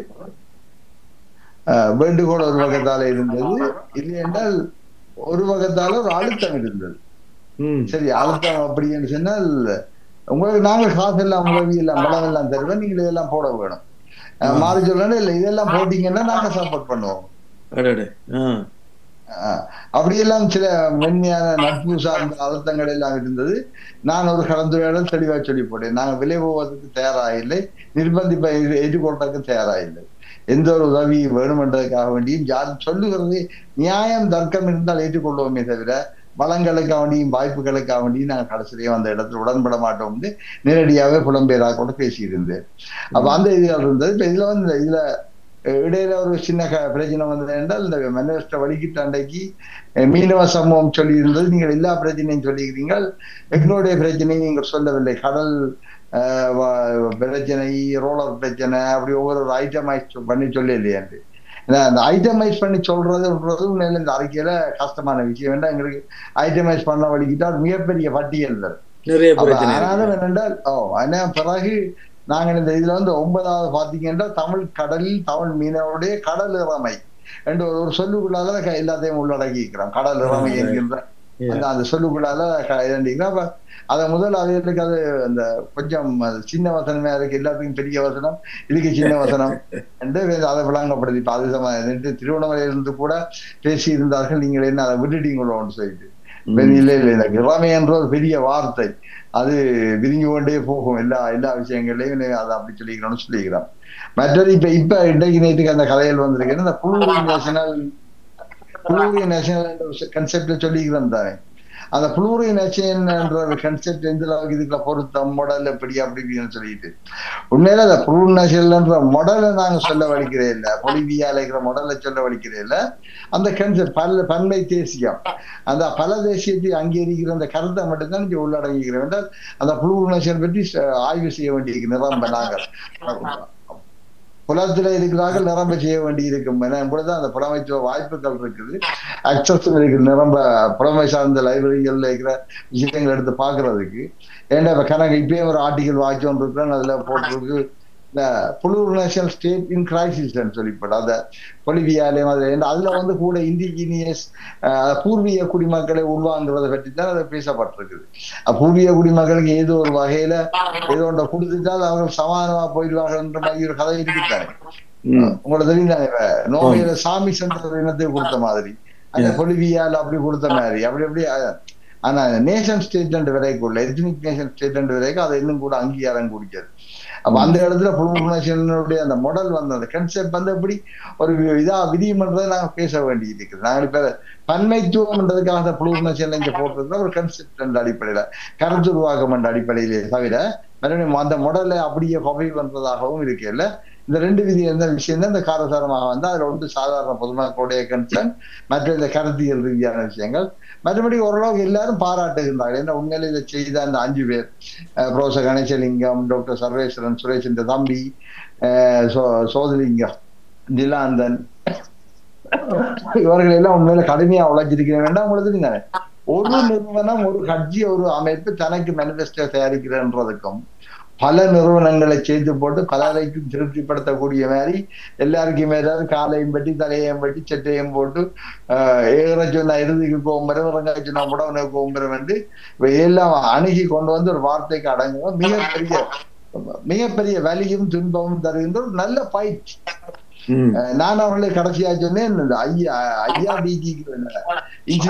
அஹ், வேண்டுகோள் ஒரு வகத்தால இருந்தது இல்லை என்றால் ஒரு வகத்தால ஒரு அழுத்தம் இருந்தது ம் சரி அழுத்தம் அப்படின்னு சொன்னால் உங்களுக்கு நாங்கள் காசு எல்லாம் உதவி எல்லாம் பலம் எல்லாம் தருவேன் நீங்கள் இதெல்லாம் போட வேணும் அஹ் மாறி சொல்லணும் இல்லை இதெல்லாம் போட்டீங்கன்னா நாங்க சப்போர்ட் பண்ணுவோம் அடடே ஆ அஹ் அப்படியெல்லாம் சில மென்மையான நட்பு சார்ந்த அழுத்தங்கள் எல்லாம் இருந்தது நான் ஒரு கலந்துரையாடல் தெளிவா சொல்லி போட்டேன் நாங்கள் விலை போவதற்கு தயாராக இல்லை நிர்பந்திப்பை ஏற்றுக்கொள்றதுக்கு தயாராக இல்லை எந்த ஒரு உதவி வேணுமென்றதுக்காக வேண்டியும் யாரும் சொல்லுகிறது நியாயம் தர்க்கம் இருந்தால் ஏற்றுக்கொள்வோமே தவிர வளங்களுக்காக வேண்டியும் வாய்ப்புகளுக்காக வேண்டியும் நாங்கள் கடைசியிலேயே அந்த இடத்துல உடன்பட மாட்டோம் வந்து நேரடியாகவே புலம்பெயராக கூட பேசியிருந்தேன் அப்ப அந்த இதுகள் இருந்தது இப்ப இதுல வந்து இதுல அஹ், இடையில ஒரு சின்ன க- பிரச்சனை வந்தது என்றால் இந்த மனவஷ்ட வலிக்கிட்ட அன்றைக்கு அஹ், மீனவ சமூகம் சொல்லி இருந்தது நீங்கள் எல்லா பிரச்சனையும் சொல்லியிருக்கிறீர்கள் எங்களுடைய பிரச்சனையை நீங்கள் சொல்லவில்லை கடல் அஹ், வ- பிரச்சனை ரோலர் பிரச்சனை அப்படி ஒவ்வொரு ஐட்டமைஸ் பண்ணி சொல்லி இல்லையாண்டு ஏன்னா அந்த ஐட்டமைஸ் பண்ணி சொல்றதுன்றது உண்மையில இந்த அறிக்கையில கஷ்டமான விஷயம் வேண்டாம் எங்களுக்கு ஐட்டமைஸ் பண்ண வலிக்கிட்டா அது மிகப்பெரிய பட்டியல் தான் நிறைய அப்ப பிரச்சனை ஆனாலும் இருக்கு. என்னென்றால் ஓ ஆனா பிறகு நாங்க இந்த இதுல வந்து ஒன்பதாவது பாத்தீங்கன்னா தமிழ் கடலில் தமிழ் மீனவருடைய கடல் இறமை என்று ஒரு ஒரு சொல்லுக்குள்ளால க- எல்லாத்தையும் உள்ளடக்கி இருக்கிறோம் கடல் இறமை ஆ, என்கின்ற அந்த அந்த சொல்லுக்குள்ளால க- இதண்டிக்கிறோம் அப்ப அதை முதல் அதுகளுக்கு அது அந்த கொஞ்சம் அது சின்ன வசனமே இருக்கு எல்லாத்துக்கும் பெரிய வசனம் இதுக்கு சின்ன வசனம் என்று அதை விளங்கப்படுத்தி இப்ப அது சம- நேற்று திருவண்ணாமலையிலிருந்து கூட பேசி இருந்தார்கள் நீங்கள் என்ன அதை விட்டுட்டீங்களோன்னு சொல்லிட்டு ம். இல்ல இல்ல இந்த இளமை என்ற ஒரு பெரிய வார்த்தை அது விரிஞ்சு கொண்டே போகும் எல்லா எல்லா விஷயங்களையும் நீ அதை அப்படி சொல்லிக்கிறோம்னு சொல்லிக்கிறோம் மற்றது இப்ப இப்ப இன்றைக்கு நேற்றுக்கு அந்த கதையில் வந்திருக்கு இந்த புளூரி நேஷனல் புளூரி நேஷனல் என்ற கன்செப்ட்ல சொல்லிக்கிறோம் தானே அந்த புளூரி நேஷன் என்ற கன்செப்ட் எந்த அளவுக்கு இதுக்குள்ள பொருத்தம் மாடல் எப்படி அப்படி இப்படின்னு சொல்லிட்டு உண்மையில அந்த புளூரி நேஷனல்ன்ற மாடலை நாங்க சொல்ல வலிக்கிறே இல்ல பொலிவியால இருக்கிற மாடலை சொல்ல வலிக்கிறே இல்ல அந்த கன்செப்ட் பல பன்மை தேசியம் அந்த பல தேசியத்தை அங்கீகரிக்கிற அந்த கருத்தை மட்டும்தான் இங்க உள்ளடங்குகிறோம் என்றால் அந்த புழு நேஷன் பற்றி ச- ஆய்வு செய்ய வேண்டியிருக்கு நிரம்ப நாங்கள் புலத்துல இருக்கிறார்கள் நிரம்ப செய்ய வேண்டி இருக்கும் ஏன்னா இப்பொழுதுதான் அந்த புலமைத்துவ வாய்ப்புகள் இருக்குது அக்சஸ் இருக்குது நிரம்ப புலமை சார்ந்த லைப்ரரிகள்ல இருக்கிற விஷயங்கள் எடுத்து பாக்குறதுக்கு ஏன்னா இப்ப கணக்கு இப்பயே ஒரு ஆர்டிகல் வாய்ச்சி ஒன்று இருக்கிறேன் அதுல போட்டிருக்கு இந்த புழு நேஷனல் ஸ்டேட் இன் கிரைசிஸ் சொல்லிப்படும் அந்த பொலிவியாலயம் அது ஏன்னா அதுல வந்து கூட இண்டிஜினியஸ் பூர்வீக குடிமக்களை உள்வாங்குறதை பற்றி தான் அது பேசப்பட்டிருக்குது அஹ் பூர்வீக குடிமக்களுக்கு ஏதோ ஒரு வகையில ஏதோ ஒன்றை கொடுத்துட்டால் அவங்க சமாதானமா போயிடுவாங்கன்ற மாதிரி ஒரு கதை இருக்குதானே ம். உங்களுக்கு தெரியும் தானே இப்ப நோவையில சாமி சென்ற ஒரு இனத்தை கொடுத்த மாதிரி அந்த Yeah. பொலிவியால அப்படி கொடுத்த மாதிரி அப்படி அப்படி அஹ், ஆனா நேஷன் ஸ்டேட் வரைக்குள்ள எத்னிக் நேஷன் ஸ்டேட் வரைக்கும் அதை இன்னும் கூட அங்கீகாரம் குடிக்காது அப்ப அந்த இடத்துல புழுநேஷனுடைய அந்த மாடல் வந்து அந்த கன்செப்ட் வந்து எப்படி ஒரு வி- இதா விதிமன்றதை நாங்க பேச வேண்டி இருக்குது நாங்கள் இப்ப பன்மைத்துவம்ன்றதுக்காக அந்த புழுநேஷன்ல இங்க போட்டிருந்தா ஒரு கன்செப்ட் என்ற அடிப்படையில கருத்து உருவாக்கம் என்ற அடிப்படையிலே தவிர மறுபடியும் அந்த மாடலை அப்படியே காப்பி பண்றதாகவும் இருக்கல இந்த ரெண்டு விதி எந்த விஷயம் தான் இந்த காரசாரமாக வந்து அதுல ஒன்று சாதாரண பொதுமக்களுடைய கன்சர்ன் மற்ற இந்த கருத்தியல் ரீதியான விஷயங்கள் மற்றபடி ஓரளவுக்கு எல்லாரும் பாராட்டுகின்றார்கள் ஏன்னா உண்மையில இதை செய்த அந்த அஞ்சு பேர் அஹ் ப்ரொஃபசர் கணேசலிங்கம் டாக்டர் சர்வேஸ்வரன் சுரேஷ் இந்த தம்பி அஹ் சோ- சோதலிங்கம் நிலாந்தன் இவர்கள் எல்லாம் உண்மையில கடுமையா உழைச்சிருக்க வேண்டாம் உங்களுக்கு தெரியும் தானே? ஒரு ஒரு நிறுவனம் ஒரு கட்சி ஒரு அமைப்பு தனக்கு மேனிபெஸ்டோ தயாரிக்கிறன்றதுக்கும் பல நிறுவனங்களை சேர்த்து போட்டு பலரைக்கும் திருப்திப்படுத்தக்கூடிய மாதிரி எல்லாருக்கும் ஏதாவது காலையும் பட்டி தலையையும் பட்டி சட்டையும் போட்டு ஆஹ் ஏற சொன்னா இறுதிக்கு கோம்பரம் இறங்க சொன்னா உடவனை கோம்பரம் என்று இவை எல்லாம் அணுகி கொண்டு வந்து ஒரு வார்த்தைக்கு அடங்குவோம் மிகப்பெரிய மிகப்பெரிய வலியும் துன்பமும் தருகின்ற ஒரு நல்ல பயிற்சி ம். அஹ் நான் அவர்களை கடைசியா சொன்னேன் இந்த ஐயா ஐயா டிஜிக்கு இது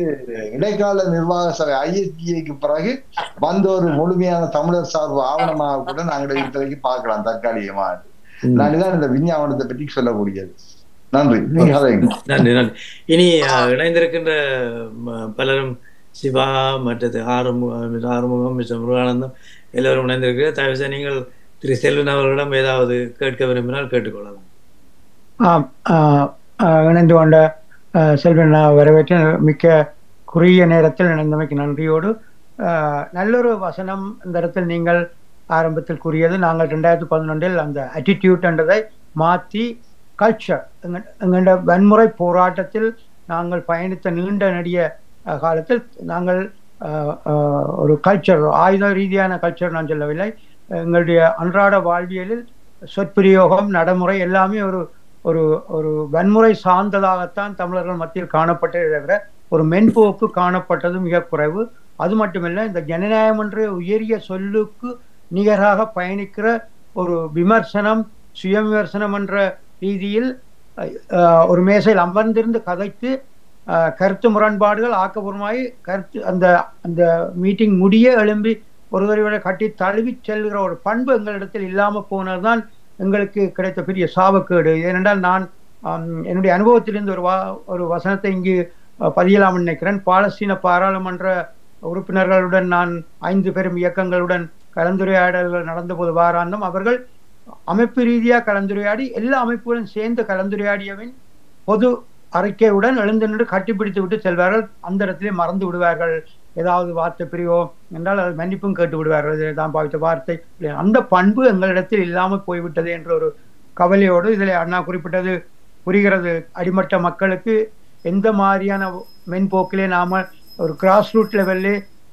இடைக்கால நிர்வாக சபை ஐஎஸ்டிஏக்கு பிறகு வந்த ஒரு முழுமையான தமிழர் சார்பு ஆவணமாக கூட நாங்கள் இப்போதைக்கு பார்க்கலாம் தற்காலிகமா ம். நான் இதான் இந்த விஞ்ஞாபனத்தை பற்றி சொல்லக்கூடியது நன்றி நீங்க அதைங்க நன்றி நன்றி இனி அஹ், இணைந்திருக்கின்ற ம, பலரும் சிவா மற்றது ஆறுமுகம் ஆறுமுகம் மிஸ்டர் முருகானந்தம் எல்லோரும் இணைந்திருக்கிற தயவு செய்து நீங்கள் திரு செல்வன் அவர்களிடம் ஏதாவது கேட்க விரும்பினால் கேட்டுக்கொள்ளலாம் ஆம் ஆஹ் ஆஹ் இணைந்து கொண்ட ஆஹ் செல்வன் நான் வரவேற்று மிக்க குறுகிய நேரத்தில் இணைந்தமைக்கு நன்றியோடு ஆஹ் நல்லொரு வசனம் இந்த இடத்தில் நீங்கள் ஆரம்பத்தில் கூறியது நாங்கள் ரெண்டாயிரத்தி பதினொன்றில் அந்த attitude என்றதை மாற்றி கல்ச்சர் எங்கள்ட வன்முறை போராட்டத்தில் நாங்கள் பயணித்த நீண்ட நெடிய ஆஹ் காலத்தில் நாங்கள் ஆஹ் ஆஹ் ஒரு கல்ச்சர் ஆயுத ரீதியான கல்ச்சர் நான் சொல்லவில்லை எங்களுடைய அன்றாட வாழ்வியலில் சொற்பிரயோகம் நடைமுறை எல்லாமே ஒரு ஒரு ஒரு வன்முறை சார்ந்ததாகத்தான் தமிழர்கள் மத்தியில் காணப்பட்டதை தவிர ஒரு மென்போக்கு காணப்பட்டது மிக குறைவு அது மட்டுமில்லை இந்த ஜனநாயகம் என்ற உயரிய சொல்லுக்கு நிகராக பயணிக்கிற ஒரு விமர்சனம் சுய விமர்சனம் என்ற ரீதியில் அஹ், ஒரு மேசையில் அமர்ந்திருந்து கதைத்து அஹ், கருத்து முரண்பாடுகள் ஆக்கப்பூர்வமாய் கருத்து அந்த அந்த மீட்டிங் முடிய எழும்பி ஒருவரை கட்டி தழுவி செல்கிற ஒரு பண்பு எங்களிடத்தில் இல்லாமல் போனதுதான் எங்களுக்கு கிடைத்த பெரிய சாபக்கேடு ஏனென்றால் நான் ஆம், என்னுடைய அனுபவத்திலிருந்து ஒரு வா ஒரு வசனத்தை இங்கு அஹ், பதியலாம் நினைக்கிறேன் பாலஸ்தீன பாராளுமன்ற உறுப்பினர்களுடன் நான் ஐந்து பெரும் இயக்கங்களுடன் கலந்துரையாடல்கள் நடந்தபோது வாராந்தம் அவர்கள் அமைப்பு ரீதியாக கலந்துரையாடி எல்லா அமைப்புகளும் சேர்ந்து கலந்துரையாடியவின் பொது அறிக்கையுடன் எழுந்து நின்று கட்டிப்பிடித்து விட்டு செல்வார்கள் அந்த இடத்திலே மறந்து விடுவார்கள் ஏதாவது வார்த்தை பிரியோ என்றால் அது மன்னிப்பும் கேட்டு விடுவார்கள் இதை தான் பாவித்த வார்த்தை இல்லை. அந்த பண்பு எங்களிடத்தில் இல்லாமல் போய்விட்டது என்ற ஒரு கவலையோடு இதில் அண்ணா குறிப்பிட்டது புரிகிறது அடிமட்ட மக்களுக்கு எந்த மாதிரியான மென்போக்கிலே நாம ஒரு கிராஸ் ரூட் லெவல்லே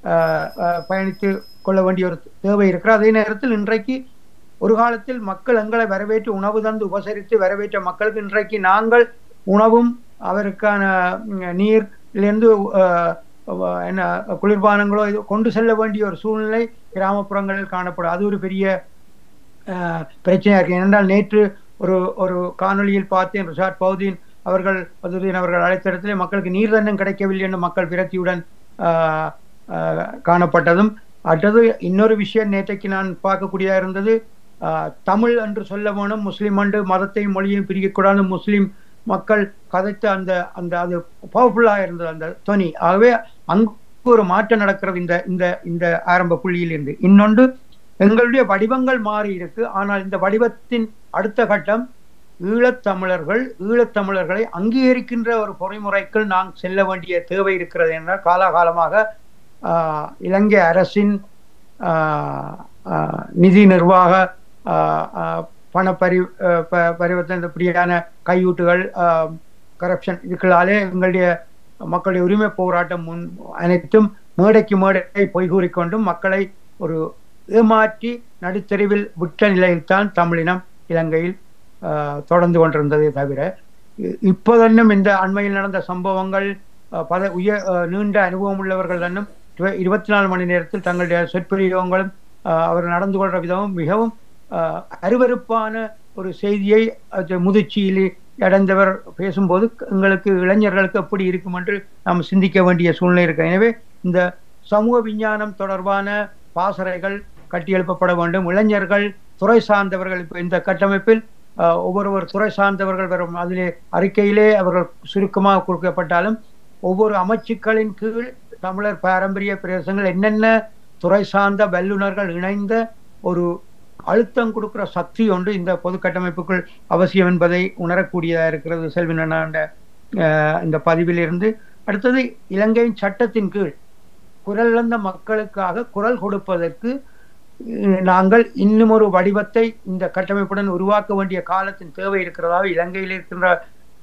பயணித்து கொள்ள வேண்டிய ஒரு தேவை இருக்கிறது அதே நேரத்தில் இன்றைக்கு ஒரு காலத்தில் மக்கள் எங்களை வரவேற்று உணவு தந்து உபசரித்து வரவேற்ற மக்களுக்கு இன்றைக்கு நாங்கள் உணவும் அவருக்கான ம், நீர்லேருந்து அஹ், அஹ், என்ன குளிர்பானங்களோ இது கொண்டு செல்ல வேண்டிய ஒரு சூழ்நிலை கிராமப்புறங்களில் காணப்படும் அது ஒரு பெரிய அஹ், பிரச்சனையா இருக்கு ஏனென்றால் நேற்று ஒரு ஒரு காணொளியில் பார்த்தேன் ரிஷாட் பௌதீன் அவர்கள் பதுதீன் அவர்கள் அழைத்த இடத்திலே மக்களுக்கு நீர் தண்ணம் கிடைக்கவில்லை என்று மக்கள் விரக்தியுடன் ஆஹ், ஆஹ், காணப்பட்டதும் அடுத்தது இன்னொரு விஷயம் நேற்றைக்கு நான் பார்க்கக்கூடியதா இருந்தது ஆஹ், தமிழ் என்று சொல்ல வேணும் முஸ்லிம் அண்டு மதத்தையும் மொழியையும் பிரிக்கக்கூடாது முஸ்லிம் மக்கள் கதைத்த அந்த அந்த அது பவர்ஃபுல்லாக இருந்தது அந்த துணி ஆகவே அங்கு ஒரு மாற்றம் நடக்கிறது இந்த இந்த இந்த ஆரம்ப புள்ளியில் இருந்து இன்னொன்று எங்களுடைய வடிவங்கள் மாறி இருக்கு ஆனால் இந்த வடிவத்தின் அடுத்த கட்டம் ஈழத்தமிழர்கள் ஈழத்தமிழர்களை அங்கீகரிக்கின்ற ஒரு பொறிமுறைக்குள் நாம் செல்ல வேண்டிய தேவை இருக்கிறது என்றால் காலாகாலமாக ஆஹ், இலங்கை அரசின் ஆஹ், ஆஹ், நிதி நிர்வாக ஆஹ், ஆஹ், பண பரி ஆஹ், ப- பரிவர்த்தனை இப்படியான கையூட்டுகள் கரப்ஷன் இதுக்களாலே எங்களுடைய மக்களுடைய உரிமை போராட்டம் முன் அனைத்தும் மேடைக்கு மேடை பொய் கூறிக்கொண்டும் மக்களை ஒரு ஏமாற்றி நடுத்தெருவில் விட்ட நிலையில்தான் தமிழினம் இலங்கையில் ஆஹ், தொடர்ந்து கொண்டிருந்ததே தவிர இ- இப்போதன்னும் இந்த அண்மையில் நடந்த சம்பவங்கள் ஆஹ், பல உய ஆஹ், நீண்ட அனுபவம் உள்ளவர்கள் தன்னும் இரு- இருபத்தி நாலு மணி நேரத்தில் தங்களுடைய சொற்பிரயோகங்களும் ஆஹ், அவர் நடந்து கொள்ற விதமும் மிகவும் ஆஹ், அருவருப்பான ஒரு செய்தியை அது முதிர்ச்சியில் அடைந்தவர் பேசும்போது எங்களுக்கு இளைஞர்களுக்கு எப்படி இருக்கும் என்று நாம் சிந்திக்க வேண்டிய சூழ்நிலை இருக்கு எனவே இந்த சமூக விஞ்ஞானம் தொடர்பான பாசறைகள் கட்டியெழுப்பப்பட வேண்டும் இளைஞர்கள் துறை சார்ந்தவர்கள் இப்போ இந்த கட்டமைப்பில் ஆஹ், ஒவ்வொருவர் துறை சார்ந்தவர்கள் வரும் அதிலே அறிக்கையிலே அவர்கள் சுருக்கமாக கொடுக்கப்பட்டாலும் ஒவ்வொரு அமைச்சுக்களின் கீழ் தமிழர் பாரம்பரிய பிரதேசங்கள் என்னென்ன துறை சார்ந்த வல்லுநர்கள் இணைந்த ஒரு அழுத்தம் கொடுக்கிற சக்தி ஒன்று இந்த பொது கட்டமைப்புக்குள் அவசியம் என்பதை உணரக்கூடியதாக இருக்கிறது செல்வின் அண்ணாண்ட ஆஹ், இந்த பதிவிலிருந்து அடுத்தது இலங்கையின் சட்டத்தின் கீழ் குரல் இழந்த மக்களுக்காக குரல் கொடுப்பதற்கு அஹ், நாங்கள் இன்னும் ஒரு வடிவத்தை இந்த கட்டமைப்புடன் உருவாக்க வேண்டிய காலத்தின் தேவை இருக்கிறதாக இலங்கையில் இருக்கின்ற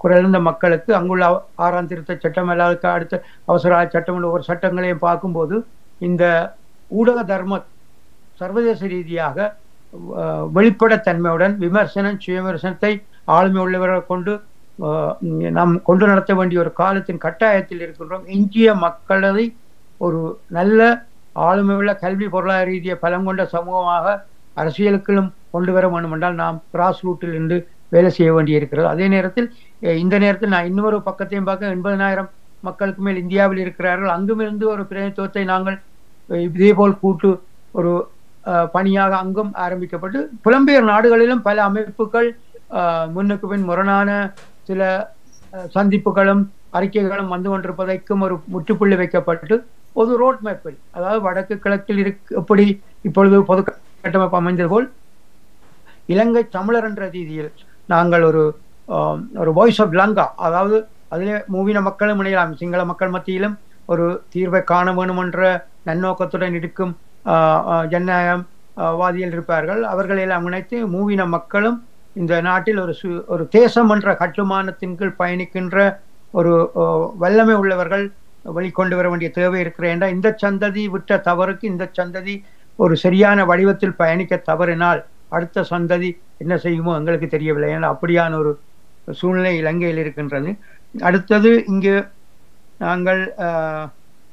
குறைந்த மக்களுக்கு அங்குள்ள அவ- ஆறாம் திருத்த சட்டம் எல்லாருக்கு அடுத்த அவசர சட்டம் என்ற ஒரு சட்டங்களையும் பார்க்கும்போது இந்த ஊடக தர்ம சர்வதேச ரீதியாக அஹ், வெளிப்படைத்தன்மையுடன் விமர்சனம் சுயவிமர்சனத்தை ஆளுமை உள்ளவர்கள் கொண்டு அஹ், நாம் கொண்டு நடத்த வேண்டிய ஒரு காலத்தின் கட்டாயத்தில் இருக்கின்றோம் இந்திய மக்களை ஒரு நல்ல ஆளுமையுள்ள கல்வி பொருளாதார ரீதிய பலம் கொண்ட சமூகமாக அரசியலுக்குள்ளும் கொண்டு வர வேண்டும் என்றால் நாம் கிராஸ் ரூட்டில் இருந்து வேலை செய்ய வேண்டியிருக்கிறது அதே நேரத்தில் அஹ், இந்த நேரத்தில் நான் இன்னொரு பக்கத்தையும் பார்க்க எண்பதனாயிரம் மக்களுக்கு மேல் இந்தியாவில் இருக்கிறார்கள் அங்குமிருந்து ஒரு பிரதிநிதித்துவத்தை நாங்கள் அஹ், இதேபோல் கூட்டு ஒரு அஹ், பணியாக அங்கும் ஆரம்பிக்கப்பட்டு புலம்பெயர் நாடுகளிலும் பல அமைப்புகள் அஹ், முன்னுக்கு பின் முரணான சில அஹ், சந்திப்புகளும் அறிக்கைகளும் வந்து கொண்டிருப்பதற்கும் ஒரு முற்றுப்புள்ளி வைக்கப்பட்டு ஒரு ரோட் மேப்பில் அதாவது வடக்கு கிழக்கில் இருக்கு எப்படி இப்பொழுது பொது கட்டமைப்பு அமைந்தது போல் இலங்கை தமிழர் என்ற ரீதியில் நாங்கள் ஒரு ஆம், ஒரு வாய்ஸ் ஆஃப் லங்கா அதாவது அதிலே மூவின மக்களும் இணையலாம் சிங்கள மக்கள் மத்தியிலும் ஒரு தீர்வை காண வேண்டும் என்ற நன்னோக்கத்துடன் இருக்கும் ஆ, ஆ, ஜனநாயகம் ஆ, வாதிகள் இருப்பார்கள் அவர்களை எல்லாம் இணைத்து மூவின மக்களும் இந்த நாட்டில் ஒரு சு ஒரு தேசம் என்ற கட்டுமானத்தின் கீழ் பயணிக்கின்ற ஒரு ஆ, வல்லமை உள்ளவர்கள் வெளிக்கொண்டு வர வேண்டிய தேவை இருக்கிற என்றால் இந்த சந்ததி விட்ட தவறுக்கு இந்த சந்ததி ஒரு சரியான வடிவத்தில் பயணிக்க தவறினால் அடுத்த சந்ததி என்ன செய்யுமோ எங்களுக்கு தெரியவில்லை ஏன்னா அப்படியான ஒரு சூழ்நிலை இலங்கையில் இருக்கின்றது அடுத்தது இங்கு நாங்கள் ஆஹ்,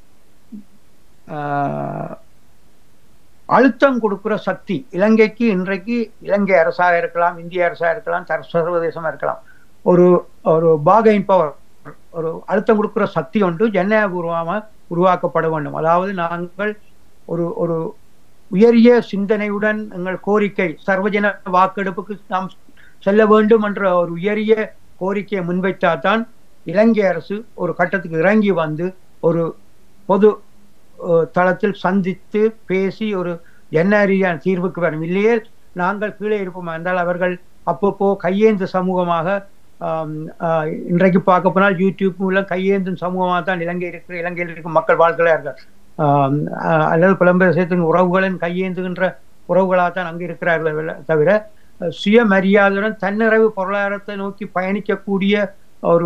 ஆஹ், அழுத்தம் கொடுக்கிற சக்தி இலங்கைக்கு இன்றைக்கு இலங்கை அரசாக இருக்கலாம் இந்திய அரசாக இருக்கலாம் சர்- சர்வதேசமா இருக்கலாம் ஒரு ஒரு பாகைன் பவர் ஒரு அழுத்தம் கொடுக்கிற சக்தி ஒன்று ஜனநாயகபூர்வமாக உருவாக்கப்பட வேண்டும் அதாவது நாங்கள் ஒரு ஒரு உயரிய சிந்தனையுடன் எங்கள் கோரிக்கை சர்வஜன வாக்கெடுப்புக்கு நாம் செல்ல வேண்டும் என்ற ஒரு உயரிய கோரிக்கையை முன்வைத்தால்தான் இலங்கை அரசு ஒரு கட்டத்துக்கு இறங்கி வந்து ஒரு பொது அஹ், தளத்தில் சந்தித்து பேசி ஒரு என்ன ரீதியான தீர்வுக்கு வரும் இல்லையே நாங்கள் கீழே இருப்போம் என்றால் அவர்கள் அப்பப்போ கையேந்து சமூகமாக ஆம், ஆஹ், இன்றைக்கு பார்க்க போனால் யூடியூப் மூலம் கையேந்தும் சமூகமாக தான் இலங்கை இருக்கிற இலங்கையில் இருக்கும் மக்கள் வாழ்கிறார்கள் ஆம், ஆஹ், அல்லது புலம்பெயர் தேசத்தின் உறவுகளின் கையேந்துகின்ற உறவுகளாக தான் அங்கு இருக்கிறார்கள் வெள்ள- தவிர அஹ், சுயமரியாதையுடன் தன்னிறைவு பொருளாதாரத்தை நோக்கி பயணிக்கக்கூடிய ஒரு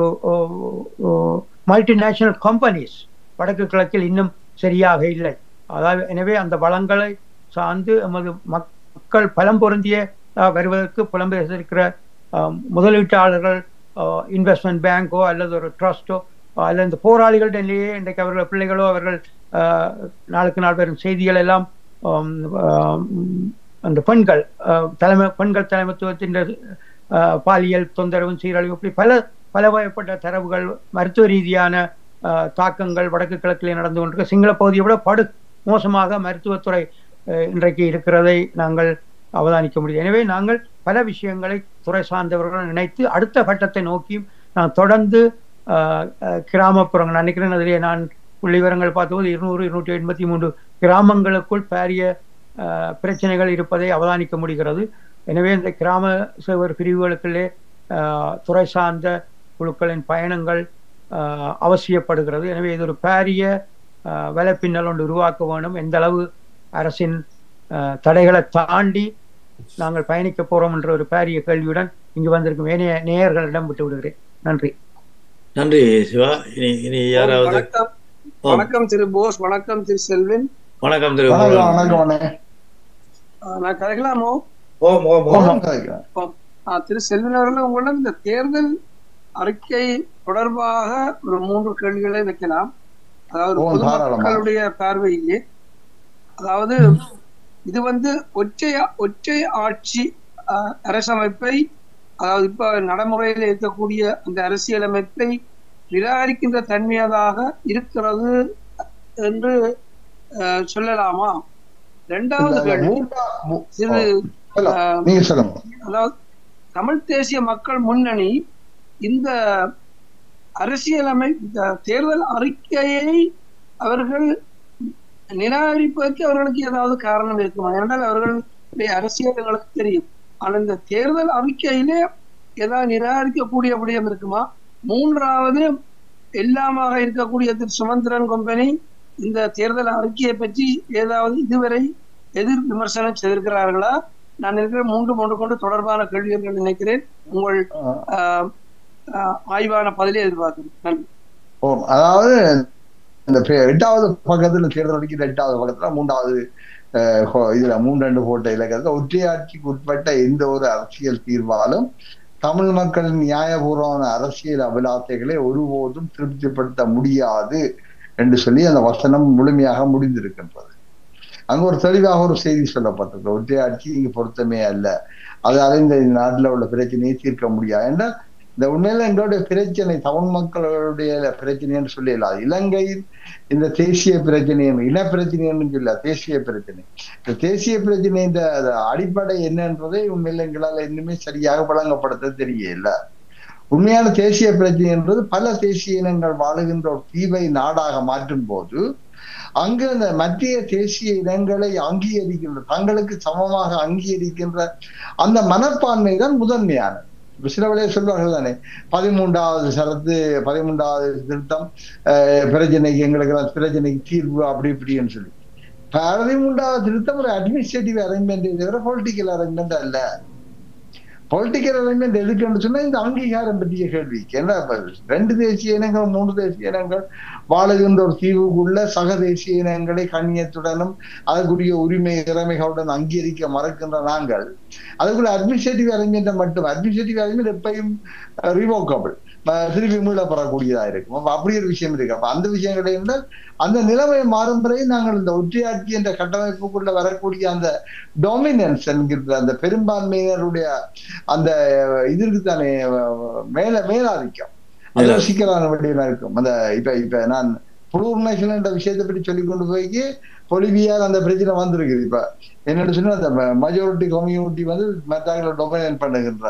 மல்டிநேஷனல் கம்பெனிஸ் வடக்கு கிழக்கில் இன்னும் சரியாக இல்லை அதாவது எனவே அந்த வளங்களை சார்ந்து எமது மக்கள் பலம் பொருந்திய அஹ், வருவதற்கு புலம்பெயர் இருக்கிற அஹ், முதலீட்டாளர்கள் இன்வெஸ்ட்மெண்ட் பேங்கோ அல்லது ஒரு ட்ரஸ்டோ அல்லது இந்த போராளிகளிடையே இன்றைக்கு அவர்கள் பிள்ளைகளோ அவர்கள் அஹ், நாளுக்கு நாள் வரும் செய்திகள் எல்லாம் ஆம், ஆம், அந்த பெண்கள் அஹ், தலைமை பெண்கள் தலைமைத்துவத்தின் அஹ், பாலியல் தொந்தரவு சீரழிவு இப்படி பல பல வகைப்பட்ட தரவுகள் மருத்துவ ரீதியான அஹ், தாக்கங்கள் வடக்கு கிழக்கிலே நடந்து கொண்டிருக்க சிங்கள பகுதியை விட படு மோசமாக மருத்துவத்துறை அஹ், இன்றைக்கு இருக்கிறதை நாங்கள் அவதானிக்க முடியும் எனவே நாங்கள் பல விஷயங்களை துறை சார்ந்தவர்களுடன் இணைத்து அடுத்த கட்டத்தை நோக்கியும் நான் தொடர்ந்து அஹ், அஹ், கிராமப்புறங்கள் நான் நினைக்கிறேன் அதிலே நான் புள்ளி விவரங்கள் பார்த்தபோது இருநூறு இருநூற்றி எண்பத்தி மூன்று கிராமங்களுக்குள் பாரிய அஹ், பிரச்சனைகள் இருப்பதை அவதானிக்க முடிகிறது எனவே இந்த கிராம சேவர் பிரிவுகளுக்குள்ளே அஹ், துறை சார்ந்த குழுக்களின் பயணங்கள் அஹ், அவசியப்படுகிறது எனவே இது ஒரு பாரிய அஹ், வலைப்பின்னல் ஒன்று உருவாக்க வேண்டும் எந்த அளவு அரசின் அஹ், தடைகளை தாண்டி நாங்கள் பயணிக்க போறோம் என்ற ஒரு பாரிய கேள்வியுடன் இங்கு வந்திருக்கும் ஏனைய நேயர்களிடம் விட்டு விடுகிறேன் நன்றி நன்றி சிவா இனி இனி யாராவது வணக்கம் ஓ, வணக்கம் திரு போஸ் வணக்கம் திரு செல்வின் வணக்கம் திரு வணக்கம் வணக்கம் அண்ணே. ஆஹ் நான் கதைக்கலாமோ ஓம் ஓம் ஓம் ஓம் கதைக்கிறேன். ஆஹ் திரு செல்வின் அவர்கள் உங்களிடம் இந்த தேர்தல் அறிக்கை தொடர்பாக ஒரு மூன்று கேள்விகளை வைக்கலாம் அதாவது ஓ, தாராளமா. பொதுமக்களுடைய பார்வையிலே அதாவது இது வந்து ஒற்றை ஒற்றை ஆட்சி ஆஹ், அரசமைப்பை அதாவது இப்ப நடைமுறையில் இருக்கக்கூடிய அந்த அரசியலமைப்பை நிராகரிக்கின்ற தன்மையதாக இருக்கிறது என்று ஆஹ், சொல்லலாமா இரண்டாவது இல்ல, கேள்வி மூன்றா- மூ- இது சொல்லுங்க. ஆஹ், நீங்க சொல்லுங்க அதாவது தமிழ் தேசிய மக்கள் முன்னணி இந்த அரசியலமை இந்த தேர்தல் அறிக்கையை அவர்கள் நிராகரிப்பதற்கு அவர்களுக்கு ஏதாவது காரணம் இருக்குமா ஏனென்றால் அவர்களுடைய அரசியல் எங்களுக்கு தெரியும் ஆனால் இந்த தேர்தல் அறிக்கையிலே ஏதாவது நிராகரிக்கக்கூடிய விடயம் இருக்குமா மூன்றாவது எல்லாமாக இருக்கக்கூடிய திரு சுமந்திரன் கம்பெனி இந்த தேர்தல் அறிக்கையை பற்றி ஏதாவது இதுவரை எதிர் விமர்சனம் செய்திருக்கிறார்களா நான் இருக்கிற மூன்று மூன்று கொண்டு தொடர்பான கேள்விகள் நினைக்கிறேன் உங்கள் ஆஹ், ஆஹ், ஆஹ், ஆய்வான பதிலை எதிர்பார்க்கிறேன் நன்றி ஓ அதாவது இந்த பே- எட்டாவது பக்கத்துல தேர்தல் அறிக்கையில் எட்டாவது பக்கத்துல மூன்றாவது அஹ், ஹோ- இதுல மூன்றண்டு போட்ட இலக்கத்துல ஒற்றையாட்சிக்கு உட்பட்ட எந்த ஒரு அரசியல் தீர்வாலும் தமிழ் மக்களின் நியாயபூர்வமான அரசியல் அபிலாசைகளை ஒருபோதும் திருப்திப்படுத்த முடியாது என்று சொல்லி அந்த வசனம் முழுமையாக முடிந்திருக்கின்றது அங்க ஒரு தெளிவாக ஒரு செய்தி சொல்லப்பட்டிருக்கு ஒற்றையாட்சி இங்கு பொருத்தமே அல்ல அதால இந்த நாட்டுல உள்ள பிரச்சனையை தீர்க்க முடியாது என்றால் இந்த உண்மையில எங்களுடைய பிரச்சனை தமிழ் மக்களுடைய பிரச்சனை என்று சொல்லலாம் இலங்கையில் இந்த தேசிய பிரச்சனை இன பிரச்சனை என்று சொல்ல தேசிய பிரச்சனை இந்த தேசிய பிரச்சனை இந்த அது அடிப்படை என்னன்றதை உண்மையில எங்களால் இன்னுமே சரியாக வழங்கப்படுத்த தெரியல உண்மையான தேசிய பிரச்சனை என்பது பல தேசிய இனங்கள் வாழுகின்ற ஒரு தீவை நாடாக மாற்றும் போது அங்கு அந்த மத்திய தேசிய இனங்களை அங்கீகரிக்கின்ற தங்களுக்கு சமமாக அங்கீகரிக்கின்ற அந்த மனப்பான்மை தான் முதன்மையானது இப்ப சில வேளையை சொல்வார்கள் தானே பதிமூன்றாவது சரத்து பதிமூன்றாவது திருத்தம் அஹ், பிரச்சனைக்கு எங்களுக்கு அந்த பிரச்சனைக்கு தீர்வு அப்படி இப்படின்னு சொல்லி பதிமூன்றாவது திருத்தம் ஒரு அட்மினிஸ்ட்ரேட்டிவ் அரேஞ்ச்மெண்ட் தவிர பொலிட்டிக்கல் அரேஞ்ச்மெண்ட் அல்ல பொலிட்டிக்கல் அரேஞ்ச்மெண்ட் எதுக்குன்னு சொன்னா இந்த அங்கீகாரம் பற்றிய கேள்விக்கு என்ன இப்ப ரெண்டு தேசிய இனங்கள் மூன்று தேசிய இனங்கள் வாழுகின்ற ஒரு தீவுக்குள்ள சக தேசிய இனங்களை கண்ணியத்துடனும் அதற்குரிய உரிமை திறமைகளுடன் அங்கீகரிக்க மறக்கின்ற நாங்கள் அதுக்குள்ள அட்மினிஸ்ட்ரேட்டிவ் அரேஞ்ச்மெண்ட் மட்டும் அட்மினிஸ்ட்ரேட்டிவ் அரேஞ்ச்மெண்ட் எப்பயும் ரிவோக்கபிள் திருப்பி மீளப்படக்கூடியதா இருக்கும் அப்ப அப்படி ஒரு விஷயம் இருக்கு அப்ப அந்த விஷயங்களை இருந்தால் அந்த நிலைமை மாறும் பிறகு நாங்கள் இந்த ஒற்றையாட்சி என்ற கட்டமைப்புக்குள்ள வரக்கூடிய அந்த டொமினன்ஸ் என்கிற அந்த பெரும்பான்மையினருடைய அந்த இது இருக்குதானே மேல மேலாதிக்கம் அது ஒரு சிக்கலான வடிவமா இருக்கும் அந்த இப்ப இப்ப நான் புளூர் நேஷன் என்ற விஷயத்தை பற்றி சொல்லி கொண்டு போய் பொலிவியால் அந்த பிரச்சனை வந்திருக்குது இப்ப என்னன்னு சொன்னா அந்த மெஜாரிட்டி கம்யூனிட்டி வந்து மற்றவங்களை டொமினேட் பண்ணுகின்ற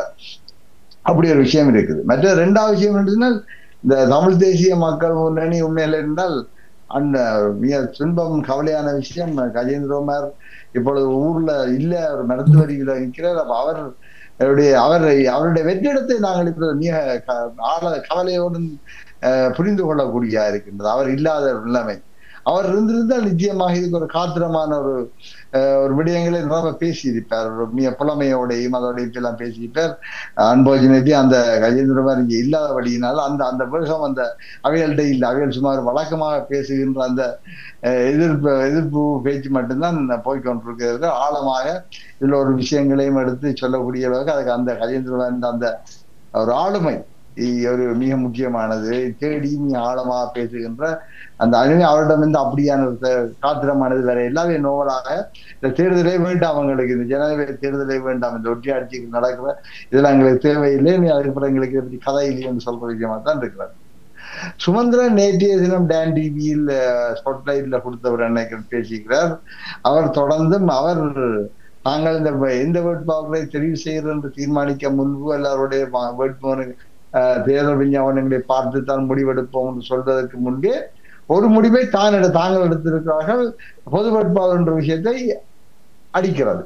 அப்படி ஒரு விஷயம் இருக்குது மற்ற ரெண்டாவது விஷயம் என்னன்னா இந்த தமிழ் தேசிய மக்கள் முன்னணி உண்மையில இருந்தால் அந்த மிக துன்பம் கவலையான விஷயம் கஜேந்திரகுமார் இப்பொழுது ஊர்ல இல்ல அவர் மருத்துவரியில நிற்கிறார் அப்ப அவர் அவருடைய அவரை அவருடைய வெற்றிடத்தை நாங்கள் இப்ப மிக க- ஆழ கவலையோடு அஹ், புரிந்து கொள்ளக்கூடியா இருக்கின்றது அவர் இல்லாத ஒரு நிலைமை அவர் இருந்திருந்தால் நிச்சயமாக இதுக்கு ஒரு காத்திரமான ஒரு அஹ், ஒரு விடயங்களை ரொம்ப பேசியிருப்பார் ஒரு மிக புலமையோடையும் அதோட எல்லாம் பேசியிருப்பார் அன்போஜினேட்டி அந்த கஜேந்திரமார் இங்க இல்லாதபடியினால அந்த அந்த வேகம் அந்த அவைகள்கிட்ட இல்லை அவைகள் சுமார் வழக்கமாக பேசுகின்ற அந்த அஹ், எதிர்ப்பு எதிர்ப்பு பேச்சு மட்டும்தான் போய் கொண்டிருக்கிறது ஆழமாக இதுல ஒரு விஷயங்களையும் எடுத்து சொல்லக்கூடிய அளவுக்கு அதுக்கு அந்த கஜேந்திரன் அந்த ஒரு ஆளுமை இ- ஒரு மிக முக்கியமானது தேடி மிக ஆழமாக பேசுகின்ற அந்த அணுமை அவரிடம் இருந்து அப்படியான ஒரு த- காத்திரமானது வேற எல்லாமே நோவலாக இந்த தேர்தலே வேண்டாம் அவங்களுக்கு இந்த ஜனாதிபதி தேர்தலே வேண்டாம் இந்த ஒட்டியாட்சிக்கு நடக்கிற இதெல்லாம் எங்களுக்கு தேவையில்லை நீ அதுக்கப்புறம் எங்களுக்கு இதை பற்றி கதை இல்லைன்னு சொல்ற விஷயமா தான் இருக்கிறார் சுமந்திரன் நேற்றைய தினம் டான் டிவியில் ஸ்பாட்லைட்ல கொடுத்தவர் அன்னைக்கு பேசிக்கிறார் அவர் தொடர்ந்தும் அவர் நாங்கள் இந்த வ- எந்த வேட்பாளரை தெரிவு செய்கிறது என்று தீர்மானிக்க முன்பு எல்லாருடைய வ- வேட்பாளர் அஹ், தேர்தல் விஞ்ஞாபனங்களை பார்த்து தான் முடிவெடுப்போம் என்று சொல்வதற்கு முன்பே ஒரு முடிவை தான் எடு- தாங்கள் எடுத்திருக்கிறார்கள் பொது வேட்பாளர் என்ற விஷயத்தை அடிக்கிறது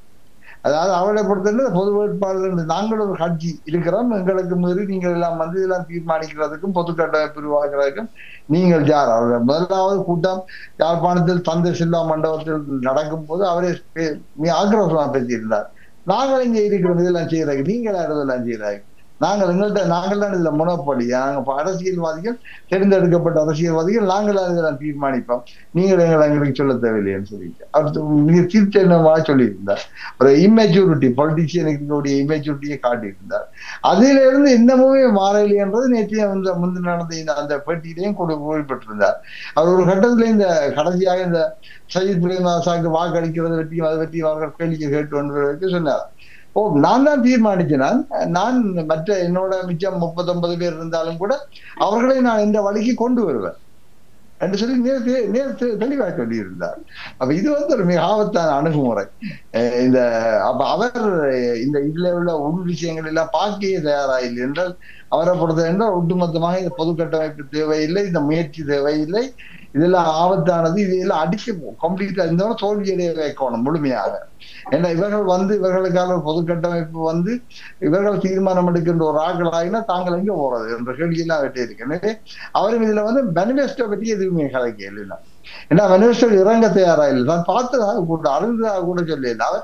அதாவது அவளை பொறுத்தவரை பொது வேட்பாளர் என்று நாங்கள் ஒரு கட்சி இருக்கிறோம் எங்களுக்கு மீறி நீங்கள் எல்லாம் வந்து இதெல்லாம் தீர்மானிக்கிறதுக்கும் பொது கட்டமைப்பு உருவாக்குறதுக்கும் நீங்கள் யார் அவருடைய முதலாவது கூட்டம் யாழ்ப்பாணத்தில் தந்தை சில்லா மண்டபத்தில் நடக்கும் போது அவரே பே- மிக ஆக்ரோஷமா பேசியிருந்தார் நாங்கள் இங்க இருக்கிறோம் இதெல்லாம் செய்யறாங்க நீங்கள் யார் இதெல்லாம் செய்யறாங்க நாங்கள் எங்கள்கிட்ட நாங்கள் தான் இதுல முனப்பொழி நாங்க இப்ப அரசியல்வாதிகள் தேர்ந்தெடுக்கப்பட்ட அரசியல்வாதிகள் நாங்கள் தான் இதெல்லாம் தீர்மானிப்போம் நீங்கள் எங்களை எங்களுக்கு சொல்ல தேவையில்லைன்னு சொல்லிட்டு அவர் மிக தீர்ச்சமாக சொல்லியிருந்தார் ஒரு இம்மெச்சூரிட்டி பொலிட்டிஷியனுக்கு இருக்கக்கூடிய இம்மெச்சூரிட்டியை காட்டியிருந்தார் அதில இருந்து இன்னமுமே மாறவில்லை என்றது நேற்றைய வந்து முந்தின நடந்த இந்த அந்த பேட்டியிலையும் கூட குறிப்பிட்டிருந்தார் அவர் ஒரு கட்டத்துல இந்த கடைசியாக இந்த சையத் பிரேமதாசாவுக்கு வாக்களிக்கிறது பற்றியும் அதை பற்றியும் அவர்கள் கேள்வி கேட்டு வந்ததற்கு சொன்னார் ஓ நான் தான் தீர்மானிச்சேன் நான் நான் மற்ற என்னோட மிச்சம் முப்பத்தொன்பது பேர் இருந்தாலும் கூட அவர்களை நான் இந்த வழிக்கு கொண்டு வருவேன் என்று சொல்லி நேர் நேர் தெளிவாக சொல்லியிருந்தார் அப்ப இது வந்து ஒரு மிக ஆபத்தான அணுகுமுறை அஹ் இந்த அப்ப அவர் இந்த இதுல உள்ள உள் விஷயங்கள் எல்லாம் பார்க்கவே தயாரா இல்லை என்றால் அவரை பொறுத்த என்றால் ஒட்டுமொத்தமாக இந்த பொது கட்டமைப்பு தேவையில்லை இந்த முயற்சி தேவையில்லை இதெல்லாம் ஆபத்தானது இதெல்லாம் அடிக்க கம்ப்ளீட்டா இந்த தோல்வியடைய வைக்கணும் முழுமையாக ஏன்னா இவர்கள் வந்து இவர்களுக்கான ஒரு பொது கட்டமைப்பு வந்து இவர்கள் தீர்மானம் எடுக்கின்ற ஒரு ஆட்கள் ஆகினா தாங்கள் எங்க போறது என்ற கேள்வியெல்லாம் வெட்டி இருக்கு எனவே அவரும் இதுல வந்து மேனிஃபெஸ்டோ பற்றி எதுவுமே கலைக்க இல்லை ஏன்னா மேனிஃபெஸ்டோ இறங்க தயாரா இல்லை நான் பார்த்ததாக கூட அறிந்ததாக கூட சொல்லல அவர்